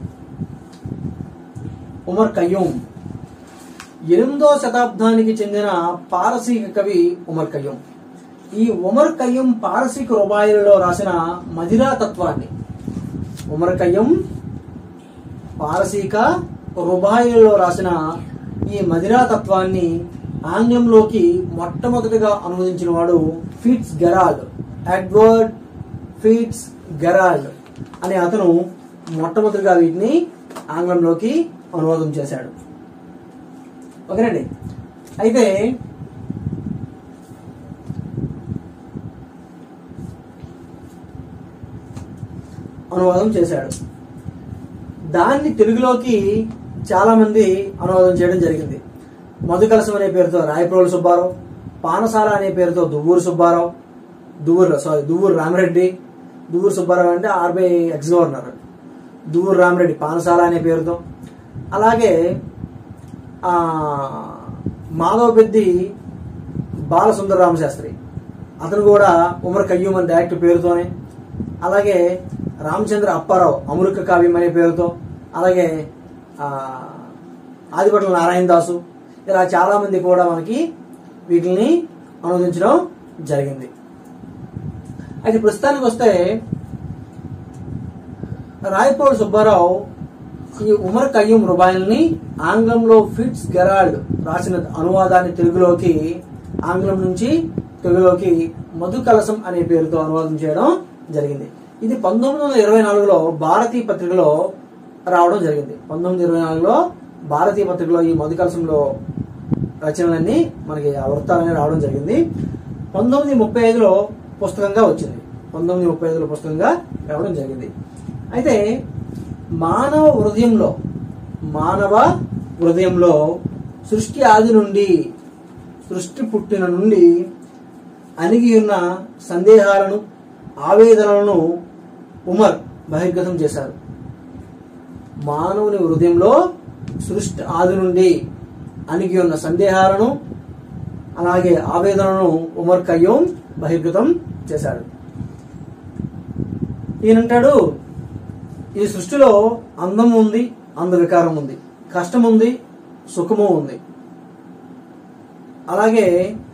ఉమర్ కయ్యూం ఎనిమిదో శతాబ్దానికి చెందిన పారసీక కవి ఉమర్ కయ్యూం ఈ ఉమర్ కయ్యూం పారసీక రుబాయిలలో రాసిన మదిరా తత్వాన్ని ఉమర్ కయ్యూం పారసీక రుబాయిలలో రాసిన ఈ మదిరా తత్వాన్ని ఆంగ్లంలోకి మొట్టమొదటిగా అనువదించిన వాడు Fitzgerald Edward Fitzgerald అనే అతను మొట్టమొదటిగా వీటిని ఆంగ్లంలోకి అనువాదం చేశాడు ఓకేనండి అయితే అనువాదం చేశాడు దాన్ని తెలుగులోకి చాలా మంది అనువాదం చేయడం జరిగింది మధుకలసం అనే పేరుతో రాయప్రోలు సుబ్బారావు పానసాల అనే పేరుతో దువ్వూరు సుబ్బారావు దువ్వూరు సారీ దువ్వూరు రామరెడ్డి దువ్వూరు సుబ్బారావు అంటే RBI ex governor Duvvuri Ramareddy Panasala అనే పేరుతో అలాగే ఆ, మాధవ పెద్ది బాలసుందర రామశాస్త్రి అతను కూడా ఉమర్ కయ్యూమ్ అని డైరెక్ట్ పేరుతోనే అలాగే రామచంద్ర అప్పారావు అమృక కావ్యం అనే పేరుతో అలాగే ఆ, ఆదిపట్ల నారాయణ దాసు ఇలా చాలా మంది కూడా మనకి వీటిని అనువదించడం జరిగింది అయితే ప్రస్తుతానికి వస్తే రాయపూడి సుబ్బారావు ఈ ఉమర్ కయ్యూం రుబాయిల్ని ఆంగ్లంలో ఫిట్స్ గెరాల్డ్ రాసిన అనువాదాన్ని తెలుగులోకి ఆంగ్లం నుంచి తెలుగులోకి మధు కలసం అనే పేరుతో అనువాదం చేయడం జరిగింది ఇది పంతొమ్మిది వందల ఇరవై నాలుగులో భారతీయ పత్రికలో రావడం జరిగింది పంతొమ్మిది ఇరవై నాలుగులో భారతీయ పత్రికలో ఈ మధు కలసంలో రచనలన్నీ మనకి ఆ వృత్తాలన్నీ రావడం జరిగింది పంతొమ్మిది ముప్పై ఐదులో పుస్తకంగా వచ్చింది పంతొమ్మిది ముప్పై ఐదులో పుస్తకంగా రావడం జరిగింది అయితే మానవ హృదయంలో మానవ హృదయంలో సృష్టి ఆది నుండి సృష్టి పుట్టిన నుండి అణిగి ఉన్న సందేహాలను ఆవేదనలను ఉమర్ బహిర్గతం చేశారు మానవుని హృదయంలో సృష్టి ఆది నుండి అణిగి ఉన్న సందేహాలను అలాగే ఆవేదనలను ఉమర్ కయ్యూం బహిర్గతం చేశాడు ఈయనంటాడు ఈ సృష్టిలో అందం ఉంది అందవికారం ఉంది కష్టం ఉంది సుఖము ఉంది అలాగే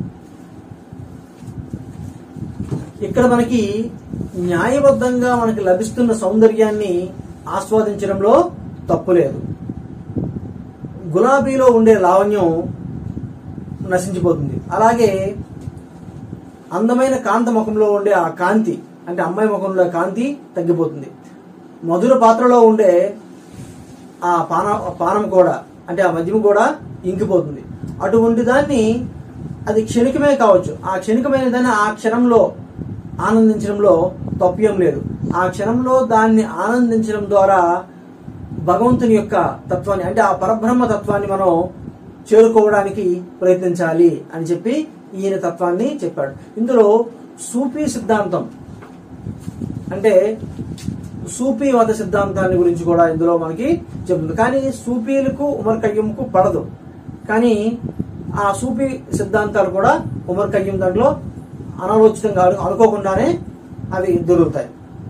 ఇక్కడ మనకి న్యాయబద్ధంగా మనకి లభిస్తున్న సౌందర్యాన్ని ఆస్వాదించడంలో తప్పు లేదు గులాబీలో ఉండే లావణ్యం నశించిపోతుంది అలాగే అందమైన కాంత ముఖంలో ఉండే ఆ కాంతి అంటే అమ్మాయి ముఖంలో కాంతి తగ్గిపోతుంది మధుర పాత్రలో ఉండే ఆ పాన పానం కూడా అంటే ఆ మద్యం కూడా ఇంకిపోతుంది అటువంటి దాన్ని అది క్షణికమే కావచ్చు ఆ క్షణికమైన దాన్ని ఆ క్షణంలో ఆనందించడంలో తప్ప్యం లేదు ఆ క్షణంలో దాన్ని ఆనందించడం ద్వారా భగవంతుని యొక్క తత్వాన్ని అంటే ఆ పరబ్రహ్మ తత్వాన్ని మనం చేరుకోవడానికి ప్రయత్నించాలి అని చెప్పి ఈయన తత్వాన్ని చెప్పాడు ఇందులో సూఫీ సిద్ధాంతం అంటే సూఫీ మత సిద్ధాంతాన్ని గురించి కూడా ఇందులో మనకి చెబుతుంది కానీ సూఫీలకు ఉమర్ కయ్యంకు పడదు కానీ ఆ సూఫీ సిద్ధాంతాలు కూడా ఉమర్ కయ్యం దాంట్లో అనాలోచితంగా అను- అనుకోకుండానే అవి దొరుకుతాయి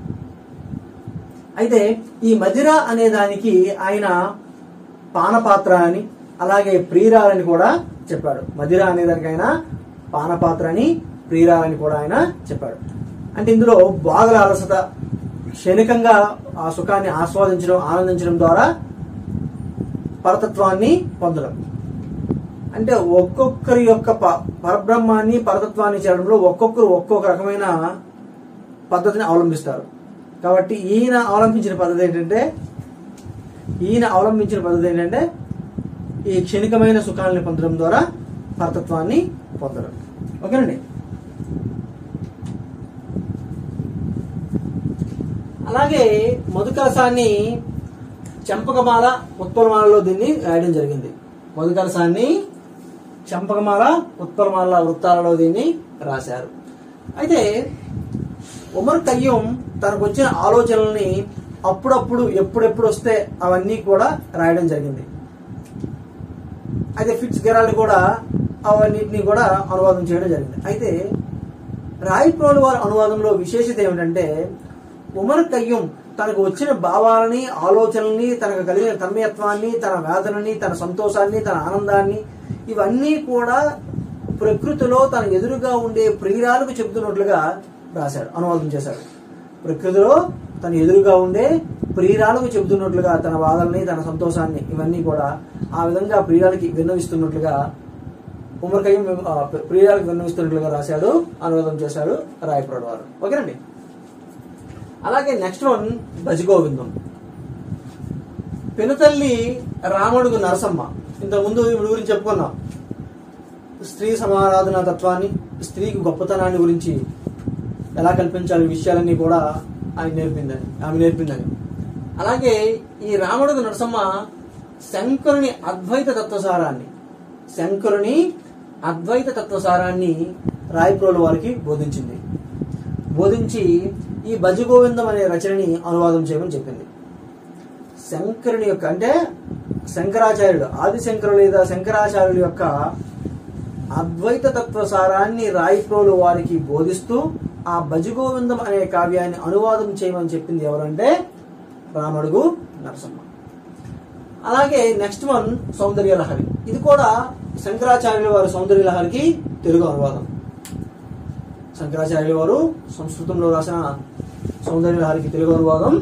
అయితే ఈ మదిర అనే దానికి ఆయన పానపాత్ర అని అలాగే ప్రియురాలని కూడా చెప్పాడు మదిర అనే దానికి ఆయన పానపాత్ర అని ప్రియురాలని కూడా ఆయన చెప్పాడు అంటే ఇందులో బాగల అలసత క్షణికంగా ఆ సుఖాన్ని ఆస్వాదించడం ఆనందించడం ద్వారా పరతత్వాన్ని పొందడం అంటే ఒక్కొక్కరి యొక్క ప- పరబ్రహ్మాన్ని పరతత్వాన్ని చేయడంలో ఒక్కొక్కరు ఒక్కొక్క రకమైన పద్ధతిని అవలంబిస్తారు కాబట్టి ఈయన అవలంబించిన పద్ధతి ఏంటంటే ఈయన అవలంబించిన పద్ధతి ఏంటంటే ఈ క్షణికమైన సుఖాలను పొందడం ద్వారా పరతత్వాన్ని పొందడం ఓకేనండి అలాగే మధుకలసాన్ని చంపకమాల ఉత్పలమాలలో దీన్ని రాయడం జరిగింది మధుకలసాన్ని చంపకమాల ఉత్పలమాల వృత్తాలలో దీన్ని రాశారు అయితే ఉమర్ కయ్యం తనకు వచ్చిన ఆలోచనల్ని అప్పుడప్పుడు ఎప్పుడెప్పుడు వస్తే అవన్నీ కూడా రాయడం జరిగింది అయితే ఫిట్స్ గెరాల్డ్ కూడా అవన్నిటిని కూడా అనువాదం చేయడం జరిగింది అయితే రాయిప్రోలు వారి అనువాదంలో విశేషత ఏమిటంటే ఉమర్ కయ్యం తనకు వచ్చిన భావాలని ఆలోచనల్ని తనకు కలిగిన తన్మయత్వాన్ని తన వేదనని తన సంతోషాన్ని తన ఆనందాన్ని ఇవన్నీ కూడా ప్రకృతిలో తన ఎదురుగా ఉండే ప్రియురాలకు చెబుతున్నట్లుగా రాశాడు అనువాదం చేశాడు ప్రకృతిలో తన ఎదురుగా ఉండే ప్రియురాలకు చెబుతున్నట్లుగా తన బాధల్ని తన సంతోషాన్ని ఇవన్నీ కూడా ఆ విధంగా ప్రియురాలకి విన్నవిస్తున్నట్లుగా ఉమర్ కయ్యం ఆ, ప్రియురాలకు విన్నవిస్తున్నట్లుగా రాశాడు అనువాదం చేశాడు రాయప్రోడ్ వారు ఓకేనండి అలాగే నెక్స్ట్ వన్ భజగోవిందం పెనుతల్లి రాముడుగు నరసమ్మ ఇంతకుముందు ఈవిడ గురించి చెప్పుకున్నాం స్త్రీ సమారాధన తత్వాన్ని స్త్రీకి గొప్పతనాన్ని గురించి ఎలా కల్పించాలి ఈ విషయాలన్నీ కూడా ఆయన నేర్పిందని ఆమె నేర్పిందని అలాగే ఈ రాముడుగు నరసమ్మ శంకరుని అద్వైత తత్వసారాన్ని శంకరుని అద్వైత తత్వసారాన్ని రాయప్రోలు వారికి బోధించింది బోధించి ఈ భజగోవిందం అనే రచనని అనువాదం చేయమని చెప్పింది శంకరుని యొక్క అంటే శంకరాచార్యుడు ఆదిశంకరుడు లేదా శంకరాచార్యుల యొక్క అద్వైత తత్వ సారాన్ని రాయిప్రోలు వారికి బోధిస్తూ ఆ భజగోవిందం అనే కావ్యాన్ని అనువాదం చేయమని చెప్పింది ఎవరంటే రామడుగు నరసమ్మ అలాగే నెక్స్ట్ వన్ సౌందర్య లహరి ఇది కూడా శంకరాచార్యుల వారి సౌందర్య లహరికి తెలుగు అనువాదం శంకరాచార్యుల వారు సంస్కృతంలో రాసిన సౌందర్య లహరికి తెలుగు అనువాదం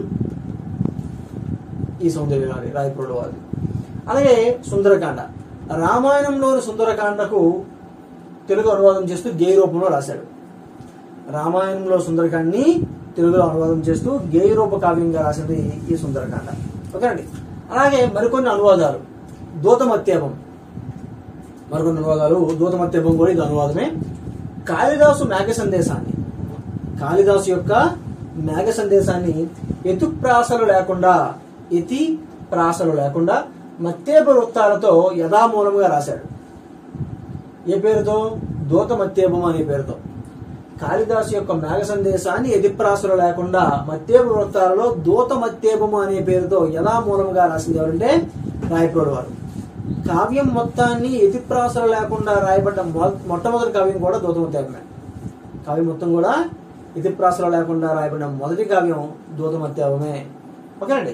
ఈ సౌందర్య లహరి రాయపురుడు వారి అలాగే సుందరకాండ రామాయణంలోని సుందరకాండకు తెలుగు అనువాదం చేస్తూ గేయ రూపంలో రాశాడు రామాయణంలో సుందరకాండని తెలుగులో అనువాదం చేస్తూ గేయ రూప కావ్యంగా రాసింది ఈ సుందరకాండ ఓకేనండి అలాగే మరికొన్ని అనువాదాలు దూతమత్యపం మరికొన్ని అనువాదాలు దూతమత్యపం కూడా ఇది అనువాదమే కాళిదాసు మేఘ సందేశాన్ని కాళిదాసు యొక్క మేఘ సందేశాన్ని ఎతుప్రాసలు లేకుండా ఎతి ప్రాసలు లేకుండా మత్తేప వృత్తాలతో యథామూలంగా రాశాడు ఏ పేరుతో దూతమత్తేపం అనే పేరుతో కాళిదాసు యొక్క మేఘ సందేశాన్ని ఎదిప్రాసులు లేకుండా మత్తేప వృత్తాలలో దూతమత్తేపము అనే పేరుతో యథామూలంగా రాసింది ఎవరంటే రాయప్రోడు వారు కావ్యం మొత్తాన్ని ఎతిప్రాసలు లేకుండా రాయబడ్డ మొ- మొట్టమొదటి కావ్యం కూడా దూతమత్తేపమే కావ్యం మొత్తం కూడా ఇతిప్రాసలు లేకుండా రాయబడిన మొదటి కావ్యం దూతమత్యావమే ఓకేనండి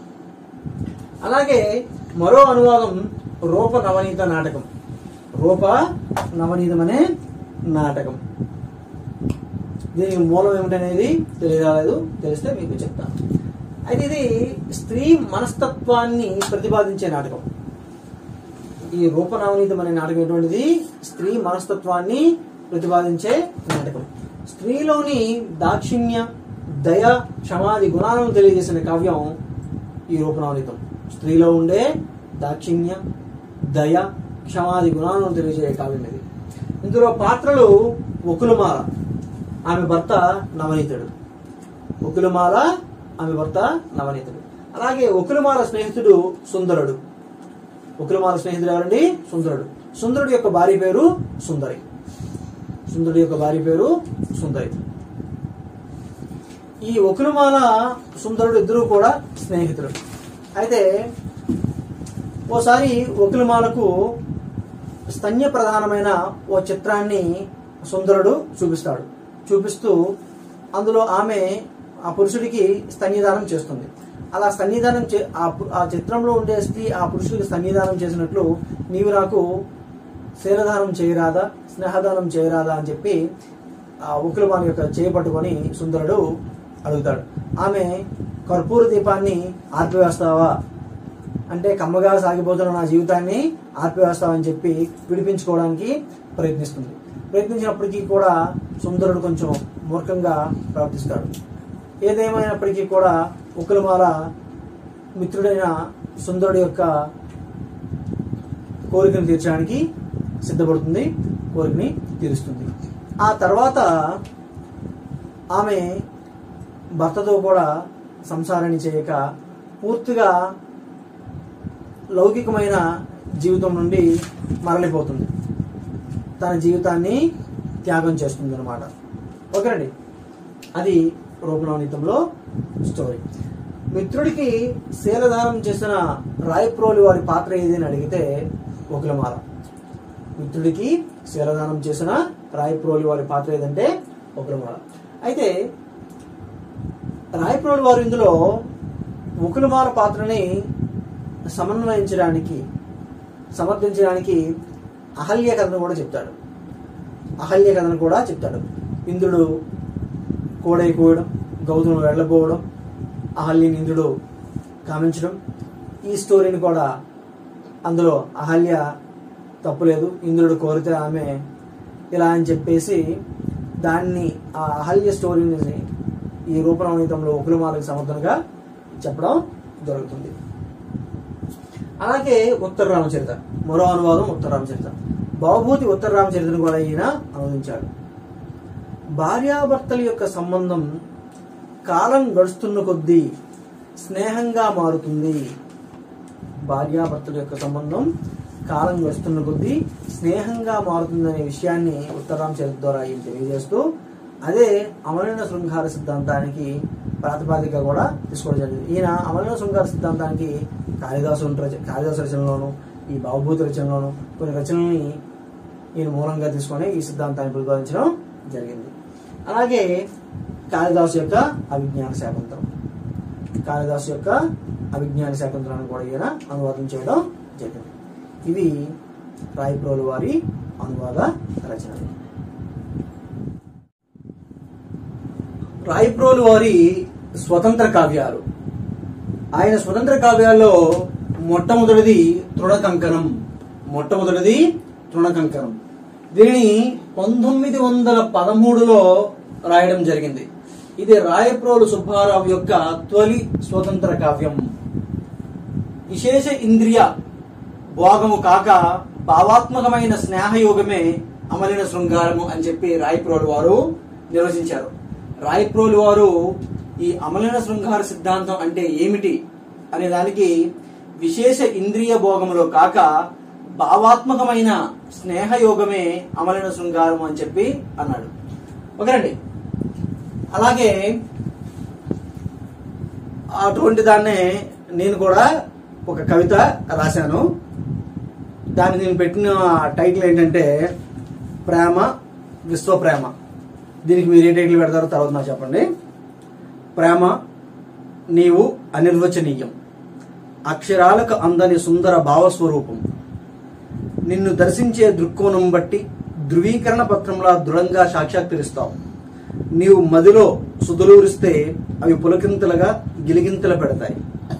అలాగే మరో అనువాదం రూప నవనీత నాటకం రూప నవనీతం అనే నాటకం దీనికి మూలం ఏమిటనేది తెలియరాలేదు తెలిస్తే మీకు చెప్తాను అయితే ఇది స్త్రీ మనస్తత్వాన్ని ప్రతిపాదించే నాటకం ఈ రూపనవనీతం అనే నాటకం ఎటువంటిది స్త్రీ మనస్తత్వాన్ని ప్రతిపాదించే నాటకం స్త్రీలోని దాక్షిణ్య దయ క్షమాది గుణాలను తెలియజేసిన కావ్యం ఈ రూపనవనీతం స్త్రీలో ఉండే దాక్షిణ్య దయ క్షమాది గుణాలను తెలియజేయ కావ్యం ఇది ఇందులో పాత్రలు ఒకులమాల ఆమె భర్త నవనీతుడు ఒకులమాల ఆమె భర్త నవనీతుడు అలాగే ఒకులమాల స్నేహితుడు సుందరుడు ఉకిలమాల స్నేహితుడు ఎవరండి సుందరుడు సుందరుడు యొక్క భార్య పేరు సుందరి సుందరుడి యొక్క భార్య పేరు సుందరి ఈ ఒకులుమాల సుందరుడు ఇద్దరు కూడా స్నేహితులు అయితే ఓసారి ఒకులుమాలకు స్తన్య ప్రధానమైన ఓ చిత్రాన్ని సుందరుడు చూపిస్తాడు చూపిస్తూ అందులో ఆమె ఆ పురుషుడికి స్తన్యదానం చేస్తుంది అలా స్తన్యదానం చే ఆ పు- ఆ చిత్రంలో ఉండే స్త్రీ ఆ పురుషుడికి స్తన్యదానం చేసినట్లు నీవు నాకు శీలదానం చేయరాదా స్నేహదానం చేయరాదా అని చెప్పి ఆ ఉకులమాని యొక్క చేయి పట్టుకొని సుందరుడు అడుగుతాడు ఆమె కర్పూర దీపాన్ని ఆర్పివేస్తావా అంటే కమ్మగా సాగిపోతున్న నా జీవితాన్ని ఆర్పివేస్తావని చెప్పి విడిపించుకోవడానికి ప్రయత్నిస్తుంది ప్రయత్నించినప్పటికీ కూడా సుందరుడు కొంచెం మూర్ఖంగా ప్రవర్తిస్తాడు ఏదేమైనప్పటికీ కూడా ఉకులమాల మిత్రుడైన సుందరుడి యొక్క కోరికను తీర్చడానికి సిద్ధపడుతుంది కోరికని తీరుస్తుంది ఆ తర్వాత ఆమె భర్తతో కూడా సంసారాన్ని చేయక పూర్తిగా లౌకికమైన జీవితం నుండి మరలిపోతుంది తన జీవితాన్ని త్యాగం చేస్తుంది అనమాట ఓకేనండి అది రూపనవనీతంలో స్టోరీ మిత్రుడికి శీలదానం చేసిన రాయప్రోలి వారి పాత్ర ఏది అని అడిగితే ఒకలమాల మిత్రుడికి శీలదానం చేసిన రాయప్రోలి వారి పాత్ర ఏదంటే ఒకలమాల అయితే రాయప్రోలి వారు ఇందులో ఉకులమాల పాత్రని సమన్వయించడానికి సమర్థించడానికి అహల్య కథను కూడా చెప్తాడు అహల్య కథను కూడా చెప్తాడు ఇంద్రుడు కోడైపోవడం గౌతముడు వెళ్ళబోవడం అహల్యని ఇంద్రుడు కామించడం ఈ స్టోరీని కూడా అందులో అహల్య తప్పులేదు ఇంద్రుడు కోరితే ఆమె ఇలా అని చెప్పేసి దాన్ని ఆ అహల్య స్టోరీని ఈ రూపనవనీతంలో ఒకలుమాలకు సమర్థనగా చెప్పడం జరుగుతుంది అలాగే ఉత్తర రామచరిత మరో అనువాదం ఉత్తర రామచరిత బాబూతి ఉత్తర రామచరితను కూడా ఈయన అనువదించాడు భార్యాభర్తల యొక్క సంబంధం కాలం గడుస్తున్న కొద్దీ స్నేహంగా మారుతుంది భార్యాభర్తల యొక్క సంబంధం కాలం గడుస్తున్న కొద్దీ స్నేహంగా మారుతుందనే విషయాన్ని ఉత్తరాం చరిత్ర ద్వారా ఈయన తెలియజేస్తూ అదే అమలైన శృంగార సిద్ధాంతానికి ప్రాతిపాదిక కూడా తీసుకోవడం జరిగింది ఈయన అమలైన శృంగార సిద్ధాంతానికి కాళిదాసు రచ- కాళిదాసు రచనలోను ఈ బాబుభూతి రచనలోను కొన్ని రచనల్ని ఈయన మూలంగా తీసుకొని ఈ సిద్ధాంతాన్ని ప్రతిపాదించడం జరిగింది అలాగే కాళిదాసు యొక్క అవిజ్ఞాన శాకుంతలం కాళిదాసు యొక్క అవిజ్ఞాన శాకుంతలాన్ని కూడా ఈయన అనువాదం చేయడం జరిగింది ఇవి రాయప్రోలు వారి అనువాద రచనలు రాయప్రోలు వారి స్వతంత్ర కావ్యాలు ఆయన స్వతంత్ర కావ్యాల్లో మొట్టమొదటిది తృణకంకణం మొట్టమొదటిది తృణకంకణం దీనిని పంతొమ్మిది వందల పదమూడులో రాయడం జరిగింది ఇది రాయప్రోలు సుబ్బారావు యొక్క తొలి స్వతంత్ర కావ్యం విశేష ఇంద్రియ భోగము కాక భావాత్మకమైన స్నేహయోగమే అమలిన శృంగారము అని చెప్పి రాయప్రోలు వారు నిర్వచించారు రాయప్రోలు వారు ఈ అమలిన శృంగార సిద్ధాంతం అంటే ఏమిటి అనే దానికి విశేష ఇంద్రియ భోగములో కాక భావాత్మకమైన స్నేహయోగమే అమలిన శృంగారము అని చెప్పి అన్నాడు ఓకేనండి అలాగే అటువంటి దాన్నే నేను కూడా ఒక కవిత రాశాను దాన్ని నేను పెట్టిన టైటిల్ ఏంటంటే ప్రేమ విశ్వ ప్రేమ దీనికి మీరు ఏ టైటిల్ పెడతారో తర్వాత నాకు చెప్పండి ప్రేమ నీవు అనిర్వచనీయం అక్షరాలకు అందని సుందర భావస్వరూపం నిన్ను దర్శించే దృక్కోణం బట్టి ధృవీకరణ పత్రంలా దృఢంగా సాక్షాత్కరిస్తావు నీవు మదిలో సుదులూరిస్తే అవి పులకింతలుగా గిలిగింతలు పెడతాయి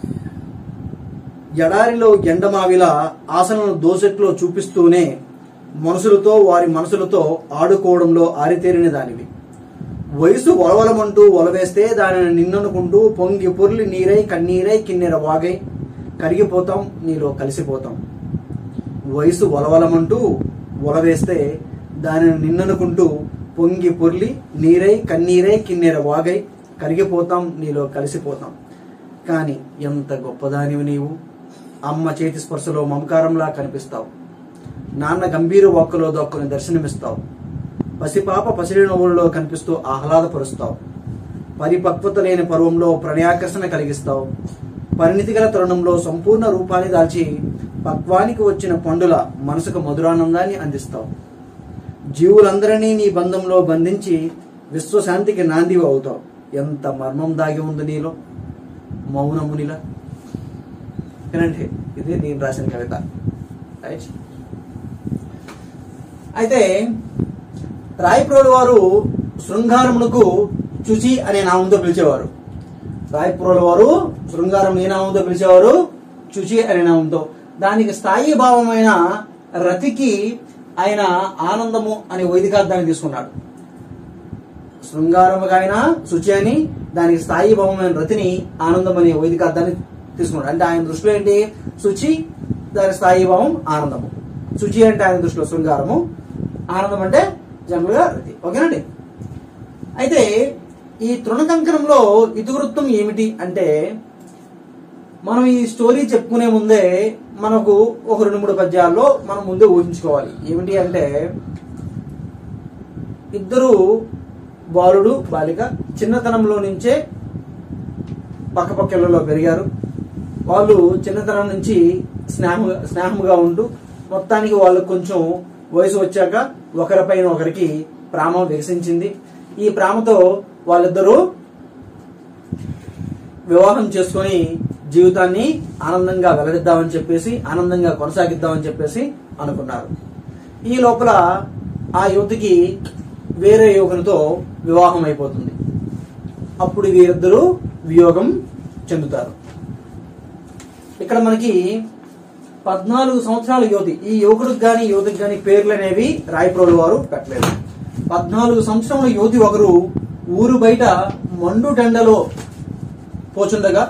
ఎడారిలో ఎండమావిలా ఆసనను దోసెట్లో చూపిస్తూనే మనుషులతో వారి మనసులతో ఆడుకోవడంలో ఆరితేరిన దానివి వయసు ఒలవలమంటూ ఒలవేస్తే దానిని నిన్ననుకుంటూ పొంగి పొర్లి నీరై కన్నీరై కిన్నెర వాగై కరిగిపోతాం నీలో కలిసిపోతాం వయసు ఒలవలమంటూ ఒలవేస్తే దానిని నిన్ననుకుంటూ పొంగి పొర్లి నీరై కన్నీరై కిన్నెర వాగై కరిగిపోతాం నీలో కలిసిపోతాం కానీ ఎంత గొప్పదానివి నీవు అమ్మ చేతి స్పర్శలో మమకారంలా కనిపిస్తావు నాన్న గంభీర వాక్కులో దొక్కుని దర్శనమిస్తావు పసిపాప పసిడి నవ్వులలో కనిపిస్తూ ఆహ్లాదపరుస్తావు పరిపక్వత లేని పర్వంలో ప్రణయాకర్షణ కలిగిస్తావు పరిణితి గల తరుణంలో సంపూర్ణ రూపాన్ని దాల్చి పక్వానికి వచ్చిన పండుల మనసుకు మధురానందాన్ని అందిస్తావు జీవులందరినీ నీ బంధంలో బంధించి విశ్వశాంతికి నాందివి అవుతావు ఎంత మర్మం దాగి ఉంది నీలో మౌనమునిలా వినండి ఇది నేను రాసిన కవిత రైట్ అయితే రాయప్రోలు వారు శృంగారమునకు చుచి అనే నామంతో పిలిచేవారు రాయప్రోలు వారు శృంగారం ఏ నామంతో పిలిచేవారు చుచి అనే నామంతో దానికి స్థాయి భావమైన రతికి ఆయన ఆనందము అనే వైదికార్థాన్ని తీసుకున్నాడు శృంగారముగా ఆయన శుచి అని దానికి స్థాయి భావమైన రతిని ఆనందం అనే వైదికార్థాన్ని తీసుకున్నాడు అంటే ఆయన దృష్టిలో ఏంటి శుచి దాని స్థాయి భావం ఆనందము శుచి అంటే ఆయన దృష్టిలో శృంగారము ఆనందం అంటే జనరల్ గా రతి ఓకేనండి అయితే ఈ తృణకంకణంలో ఇతివృత్తం ఏమిటి అంటే మనం ఈ స్టోరీ చెప్పుకునే ముందే మనకు ఒక రెండు మూడు పద్యాల్లో మనం ముందే ఊహించుకోవాలి ఏమిటి అంటే ఇద్దరు బాలుడు బాలిక చిన్నతనంలో నుంచే పక్కపక్కలలో పెరిగారు వాళ్ళు చిన్నతనం నుంచి స్నేహం స్నేహముగా ఉంటూ మొత్తానికి వాళ్ళకు కొంచెం వయసు వచ్చాక ఒకరిపైన ఒకరికి ప్రేమ వికసించింది ఈ ప్రేమతో వాళ్ళిద్దరూ వివాహం చేసుకొని జీవితాన్ని ఆనందంగా వెల్లడిద్దామని చెప్పేసి ఆనందంగా కొనసాగిద్దామని చెప్పేసి అనుకున్నారు ఈ లోపల ఆ యువతికి వేరే యువకునితో వివాహం అయిపోతుంది అప్పుడు వీరిద్దరూ వియోగం చెందుతారు ఇక్కడ మనకి పద్నాలుగు సంవత్సరాల యువతి ఈ యువకుడికి గాని యువతికి గాని పేర్లు అనేవి రాయప్రోలు వారు పెట్టలేదు పద్నాలుగు సంవత్సరముల యువతి ఒకరు ఊరు బయట మండు టెండలో పోచుండగా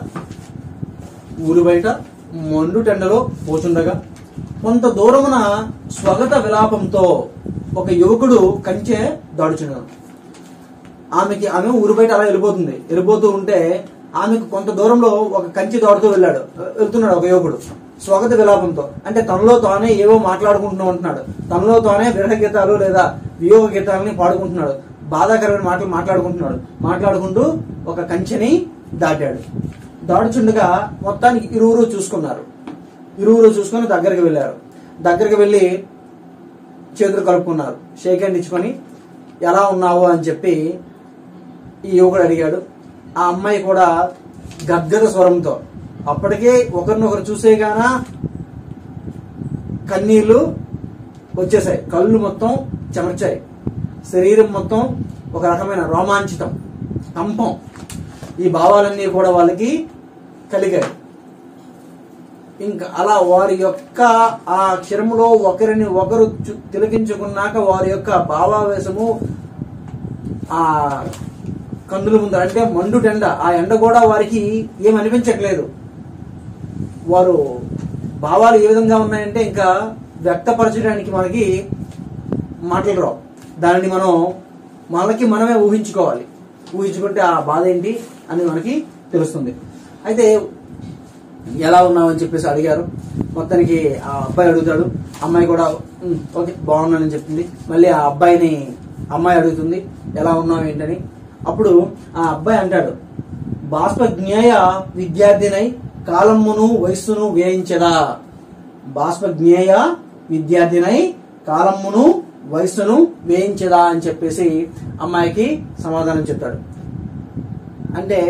ఊరు బయట మండు టెండలో పోచుండగా కొంత దూరమున స్వగత విలాపంతో ఒక యువకుడు కంచె దాడుచున్నాడు ఆమెకి ఆమె ఊరు బయట అలా వెళ్ళిపోతుంది వెళ్ళిపోతూ ఉంటే ఆమెకు కొంత దూరంలో ఒక కంచి దాడుతూ వెళ్ళాడు వెళ్తున్నాడు ఒక యువకుడు స్వాగత విలాపంతో అంటే తనలో తానే ఏవో మాట్లాడుకుంటూ ఉంటున్నాడు తనలో తానే విరహ గీతాలు లేదా వియోగ గీతాలని పాడుకుంటున్నాడు బాధాకరమైన మాటలు మాట్లాడుకుంటున్నాడు మాట్లాడుకుంటూ ఒక కంచెని దాటాడు దాడుచుండగా మొత్తానికి ఇరువురు చూసుకున్నారు ఇరువురు చూసుకొని దగ్గరికి వెళ్ళారు దగ్గరికి వెళ్ళి చేతులు కలుపుకున్నారు షేక్ హ్యాండ్ ఇచ్చుకొని ఎలా ఉన్నావు అని చెప్పి ఈ యువకుడు అడిగాడు ఆ అమ్మాయి కూడా గద్గద స్వరంతో అప్పటికే ఒకరినొకరు చూసేగాన కన్నీళ్లు వచ్చేసాయి కళ్ళు మొత్తం చెమర్చాయి శరీరం మొత్తం ఒక రకమైన రోమాంచితం కంపం ఈ భావాలన్నీ కూడా వాళ్ళకి కలిగాయి ఇంకా అలా వారి యొక్క ఆ క్షరములో ఒకరిని ఒకరు చు- తిలకించుకున్నాక వారి యొక్క భావావేశము ఆ కన్నుల ముందు అంటే మండు ఎండ ఆ ఎండ కూడా వారికి ఏం అనిపించట్లేదు వారు భావాలు ఏ విధంగా ఉన్నాయంటే ఇంకా వ్యక్తపరచడానికి మనకి మాటలు రావు దానిని మనం మనకి మనమే ఊహించుకోవాలి ఊహించుకుంటే ఆ బాధ ఏంటి అని మనకి తెలుస్తుంది అయితే ఎలా ఉన్నావు అని చెప్పేసి అడిగారు మొత్తానికి ఆ అబ్బాయి అడుగుతాడు అమ్మాయి కూడా "ఉమ్, ఓకే బాగున్నానని చెప్తుంది మళ్ళీ ఆ అబ్బాయిని అమ్మాయి అడుగుతుంది ఎలా ఉన్నావు ఏంటని అప్పుడు ఆ అబ్బాయి అంటాడు బాష్ప జ్ఞేయ విద్యార్థినై కాలమును వయస్సును వేయించదా బాష్ప జ్ఞేయ విద్యార్థినై కాలమును వయస్సును వేయించదా అని చెప్పేసి అమ్మాయికి సమాధానం చెప్తాడు అంటే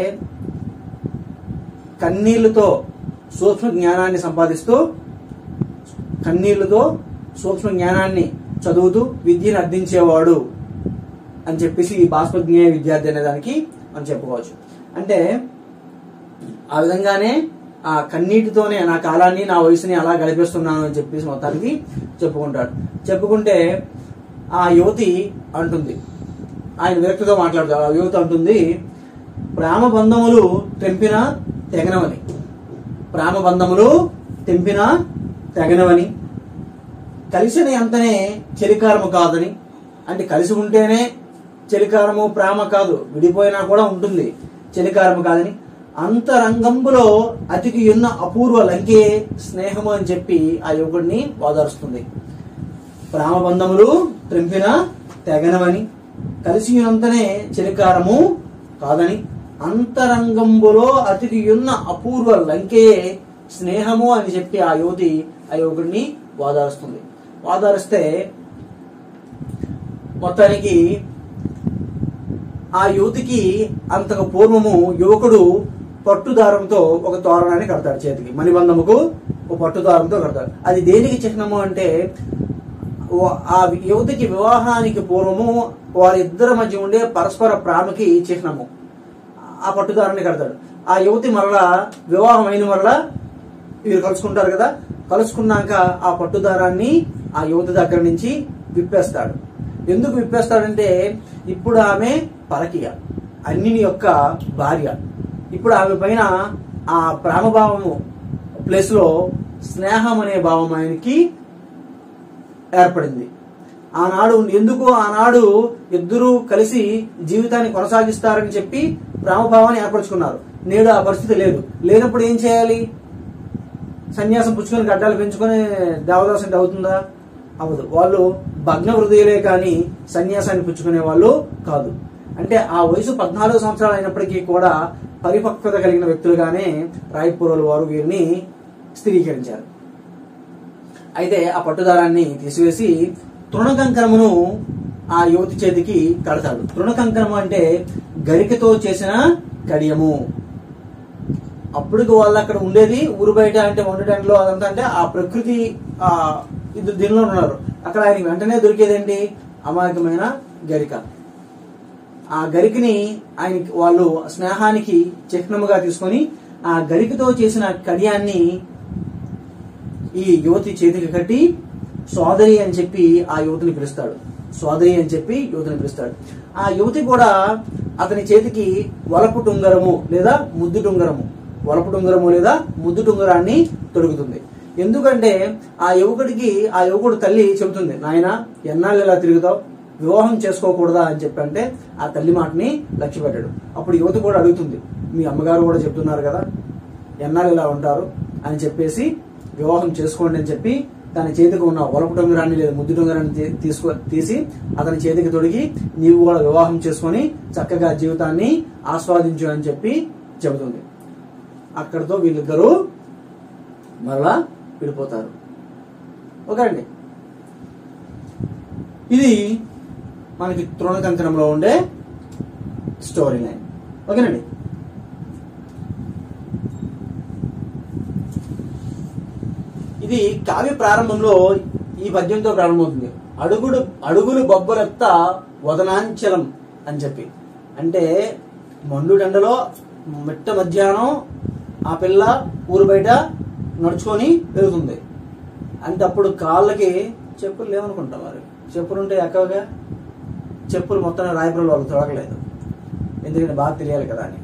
కన్నీళ్లతో సూక్ష్మ జ్ఞానాన్ని సంపాదిస్తూ కన్నీళ్లతో సూక్ష్మ జ్ఞానాన్ని చదువుతూ విద్యను అర్థించేవాడు అని చెప్పేసి ఈ బాష్పజ్ఞేయ విద్యార్థి అనే దానికి మనం చెప్పుకోవచ్చు అంటే ఆ విధంగానే ఆ కన్నీటితోనే నా కాలాన్ని నా వయసుని అలా గడిపేస్తున్నాను అని చెప్పేసి మొత్తానికి చెప్పుకుంటాడు చెప్పుకుంటే ఆ యువతి అంటుంది ఆయన విరక్తితో మాట్లాడతాడు ఆ యువతి అంటుంది ప్రేమ బంధములు తెంపిన తెగనవని ప్రేమ బంధములు తెంపిన తెగనవని కలిసిన ఎంతనే చెలికారము కాదని అంటే కలిసి ఉంటేనే చెలికారము ప్రేమ కాదు విడిపోయినా కూడా ఉంటుంది చెలికారము కాదని అంతరంగంబులో అతికి ఉన్న అపూర్వ లంకే స్నేహము అని చెప్పి ఆ యువకుడిని ఓదారుస్తుంది ప్రేమ బంధములు త్రింపిన తెగనవని కలిసి ఉన్నంతనే చెలికారము కాదని అంతరంగంబులో అతిథియున్న అపూర్వ లంకెయే స్నేహము అని చెప్పి ఆ యువతి ఆ యువకుడిని వాదారుస్తుంది వాదారిస్తే మొత్తానికి ఆ యువతికి అంతకు పూర్వము యువకుడు పట్టుదారంతో ఒక తోరణాన్ని కడతాడు చేతికి మణిబంధముకు ఒక పట్టుదారంతో కడతాడు అది దేనికి చిహ్నము అంటే ఓ- ఆ యువతికి వివాహానికి పూర్వము వారిద్దరి మధ్య ఉండే పరస్పర ప్రేమకి చిహ్నము ఆ పట్టుదారాన్ని కడతాడు ఆ యువతి మరలా వివాహం అయిన మరలా వీరు కలుసుకుంటారు కదా కలుసుకున్నాక ఆ పట్టుదారాన్ని ఆ యువతి దగ్గర నుంచి విప్పేస్తాడు ఎందుకు విప్పేస్తాడంటే ఇప్పుడు ఆమె పరకీయ అన్నిని యొక్క భార్య ఇప్పుడు ఆమె పైన ఆ ప్రేమభావము ప్లేస్ లో స్నేహం అనే భావం ఆయనకి ఏర్పడింది ఆనాడు ఎందుకు ఆనాడు ఇద్దరూ కలిసి జీవితాన్ని కొనసాగిస్తారని చెప్పి ప్రేమభావాన్ని ఏర్పరచుకున్నారు నేడు ఆ పరిస్థితి లేదు లేనప్పుడు ఏం చేయాలి సన్యాసం పుచ్చుకొని గడ్డాలు పెంచుకొని దేవదాసం అంటే అవుతుందా అవ్వదు వాళ్ళు భగ్న హృదయులే కానీ సన్యాసాన్ని పుచ్చుకునే వాళ్ళు కాదు అంటే ఆ వయసు పద్నాలుగు సంవత్సరాలు అయినప్పటికీ కూడా పరిపక్వత కలిగిన వ్యక్తులుగానే రాయపూర్వల వారు వీరిని స్థిరీకరించారు అయితే ఆ పట్టుదారాన్ని తీసివేసి తృణకంకరమును ఆ యువతి చేతికి కడతాడు తృణకంకరము అంటే గరికతో చేసిన కడియము అప్పటికి వాళ్ళు అక్కడ ఉండేది ఊరు బయట అంటే వండటంలో అదంతా అంటే ఆ ప్రకృతి ఆ ఇది దీనిలో ఉన్నారు అక్కడ ఆయనకి వెంటనే దొరికేదేంటి అమాయకమైన గరిక ఆ గరికని ఆయనకి వాళ్ళు స్నేహానికి చిహ్నముగా తీసుకొని ఆ గరికతో చేసిన కడియాన్ని ఈ యువతి చేతికి కట్టి సోదరి అని చెప్పి ఆ యువతిని పిలుస్తాడు సోదరి అని చెప్పి యువతిని పిలుస్తాడు ఆ యువతి కూడా అతని చేతికి వలపు టుంగరము లేదా ముద్దు టుంగరము వలపు టుంగరము లేదా ముద్దు టుంగరాన్ని తొడుగుతుంది ఎందుకంటే ఆ యువకుడికి ఆ యువకుడు తల్లి చెబుతుంది నాయన ఎన్నాళ్ళు ఇలా తిరుగుతావు వివాహం చేసుకోకూడదా అని చెప్పి అంటే ఆ తల్లి మాటని లక్ష్య పెట్టాడు అప్పుడు యువతి కూడా అడుగుతుంది మీ అమ్మగారు కూడా చెప్తున్నారు కదా ఎన్నాళ్ళు ఇలా ఉంటారు అని చెప్పేసి వివాహం చేసుకోండి అని చెప్పి తన చేతికి ఉన్న ఒలపు డొంగరాన్ని లేదా ముద్దు డొంగరాన్ని తీ- తీసుకో తీసి అతని చేతికి తొడిగి నీవు కూడా వివాహం చేసుకొని చక్కగా జీవితాన్ని ఆస్వాదించు అని చెప్పి చెబుతుంది అక్కడితో వీళ్ళిద్దరూ మరలా విడిపోతారు ఓకే అండి ఇది మనకి తృణకంకణంలో ఉండే స్టోరీ లైన్ ఓకేనండి ఇది కావ్య ప్రారంభంలో ఈ పద్యంతో ప్రారంభమవుతుంది అడుగుడు అడుగులు బొబ్బలెత్త వదనాంచలం అని చెప్పి అంటే మండుటెండలో మిట్ట మధ్యాహ్నం ఆ పిల్ల ఊరు బయట నడుచుకొని వెళ్తుంది అంటే అప్పుడు కాళ్ళకి చెప్పులు లేవనుకుంటాం మరి చెప్పులు ఉంటే ఎక్కవగా చెప్పులు మొత్తం రాయపురంలో వాళ్ళు తొడగలేదు ఎందుకంటే బాగా తెలియాలి కదా అని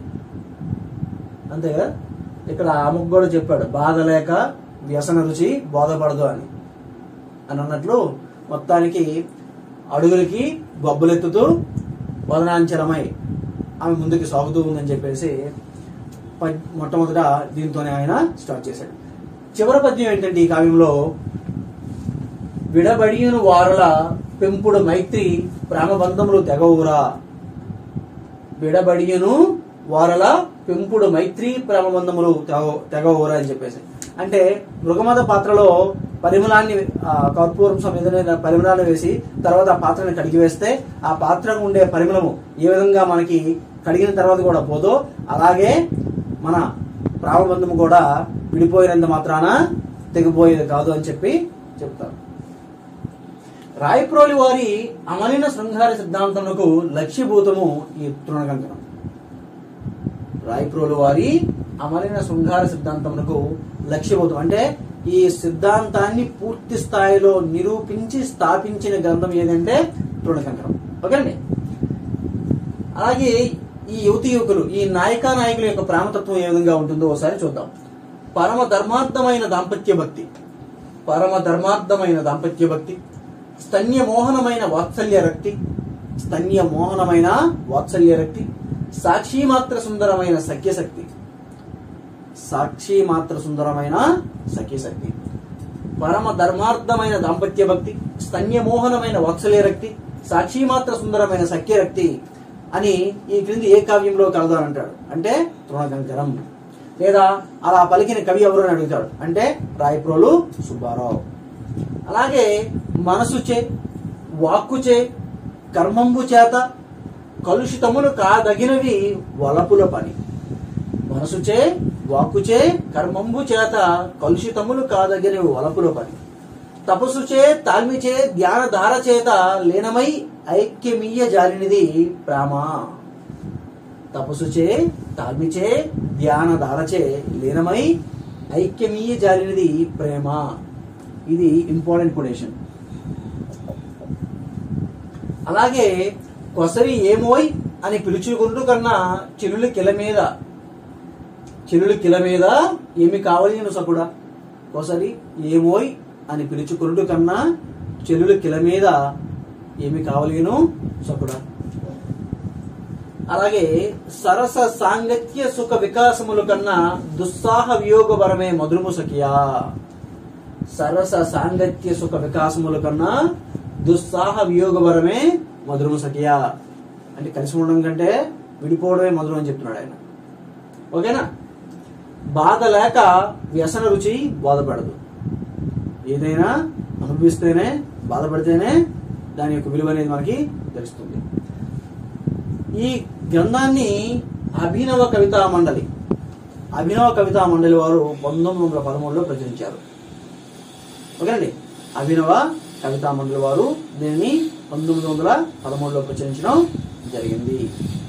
అంతే కదా ఇక్కడ అమ్మకు కూడా చెప్పాడు బాధ లేక వ్యసన రుచి బోధపడదు అని అని అన్నట్లు మొత్తానికి అడుగులకి బొబ్బలెత్తుతూ వదనాంచలమై ఆమె ముందుకు సాగుతూ ఉందని చెప్పేసి ప- మొట్టమొదట దీంతోనే ఆయన స్టార్ట్ చేశాడు చివరి పద్యం ఏంటంటే ఈ కావ్యంలో విడబడియును వారల పెంపుడు మైత్రి ప్రేమబంధములు తెగవురా విడబడియును వారల పెంపుడు మైత్రి ప్రేమబంధములు తెగ- తెగవురా అని చెప్పేసి అంటే మృగమద పాత్రలో పరిమళాన్ని ఆ, కర్పూరం సమేతమైన పరిమళాన్ని వేసి తర్వాత ఆ పాత్రని కడిగి వేస్తే ఆ పాత్రకు ఉండే పరిమళము ఏ విధంగా మనకి కడిగిన తర్వాత కూడా పోదో అలాగే మన ప్రాణబంధము కూడా విడిపోయినంత మాత్రాన తెగిపోయేది కాదు అని చెప్పి చెప్తారు రాయప్రోలి వారి అమలిన శృంగార సిద్ధాంతమునకు లక్ష్యభూతము ఈ తృణకంకణం రాయప్రోలు వారి అమలిన శృంగార సిద్ధాంతమునకు లక్ష్యభూతం అంటే ఈ సిద్ధాంతాన్ని పూర్తి స్థాయిలో నిరూపించి స్థాపించిన గ్రంథం ఏదంటే తృణకంకణం ఓకేనండి అలాగే ఈ యువతి యువకులు ఈ నాయకా నాయకుల యొక్క ప్రేమతత్వం ఏ విధంగా ఉంటుందో ఒకసారి చూద్దాం పరమ ధర్మార్థమైన దాంపత్య భక్తి పరమ ధర్మార్థమైన దాంపత్య భక్తి స్తన్య మోహనమైన వాత్సల్య రక్తి స్తన్య మోహనమైన వాత్సల్య రక్తి సాక్షి మాత్ర సుందరమైన సఖ్యశక్తి సాక్షి మాత్ర సుందరమైన సఖ్యశక్తి పరమ ధర్మార్థమైన దాంపత్య భక్తి స్తన్య మోహనమైన వాత్సల్య రక్తి సాక్షి మాత్ర సుందరమైన సఖ్యరక్తి అని ఈ క్రింది ఏ కావ్యంలో కలదు అని అంటాడు అంటే తృణగంకరం లేదా అలా పలికిన కవి ఎవరు అని అడుగుతాడు అంటే రాయప్రోలు సుబ్బారావు అలాగే మనసుచే వాక్కుచే కర్మంబు చేత కలుషితములు కాదగినవి వలపుల పని మనసుచే వాక్కుచే కర్మంబు చేత కలుషితములు కాదగినవి వలపుల పని తపస్సుచే తాల్మిచే ధ్యాన ధార చేత లీనమై ఐక్యమీయ జాలినిది ప్రేమ తపస్సుచే తాల్మిచే ధ్యాన ధారచే లీనమై ఐక్యమీయ జాలినిది ప్రేమ ఇది ఇంపార్టెంట్ కొటేషన్ అలాగే కొసరి ఏమోయ్ అని పిలుచుకుంటూ కన్నా చెలులు కిల మీద చెలులు కిల మీద ఏమి కావాలి నేను సకుడా కొసరి ఏమోయ్ అని పిలుచుకుంటూ కన్నా చెలులు కిల మీద ఏమి కావలేను సకుడా అలాగే సరస సాంగత్య సుఖ వికాసముల కన్నా దుస్సాహ వియోగపరమే మధురము సఖియా సరస సాంగత్య సుఖ వికాసముల కన్నా దుస్సాహ వియోగపరమే మధురము సఖియా అంటే కలిసి ఉండడం కంటే విడిపోవడమే మధురం అని చెప్తున్నాడు ఆయన ఓకేనా బాధ లేక వ్యసన రుచి బాధపడదు ఏదైనా అనుభవిస్తేనే బాధపడితేనే దాని యొక్క విలువ అనేది మనకి తెలుస్తుంది ఈ గ్రంథాన్ని అభినవ కవితా మండలి అభినవ కవితా మండలి వారు పంతొమ్మిది వందల పదమూడులో ప్రచురించారు ఓకేనండి అభినవ కవితా మండలి వారు దీనిని పంతొమ్మిది వందల పదమూడులో ప్రచురించడం జరిగింది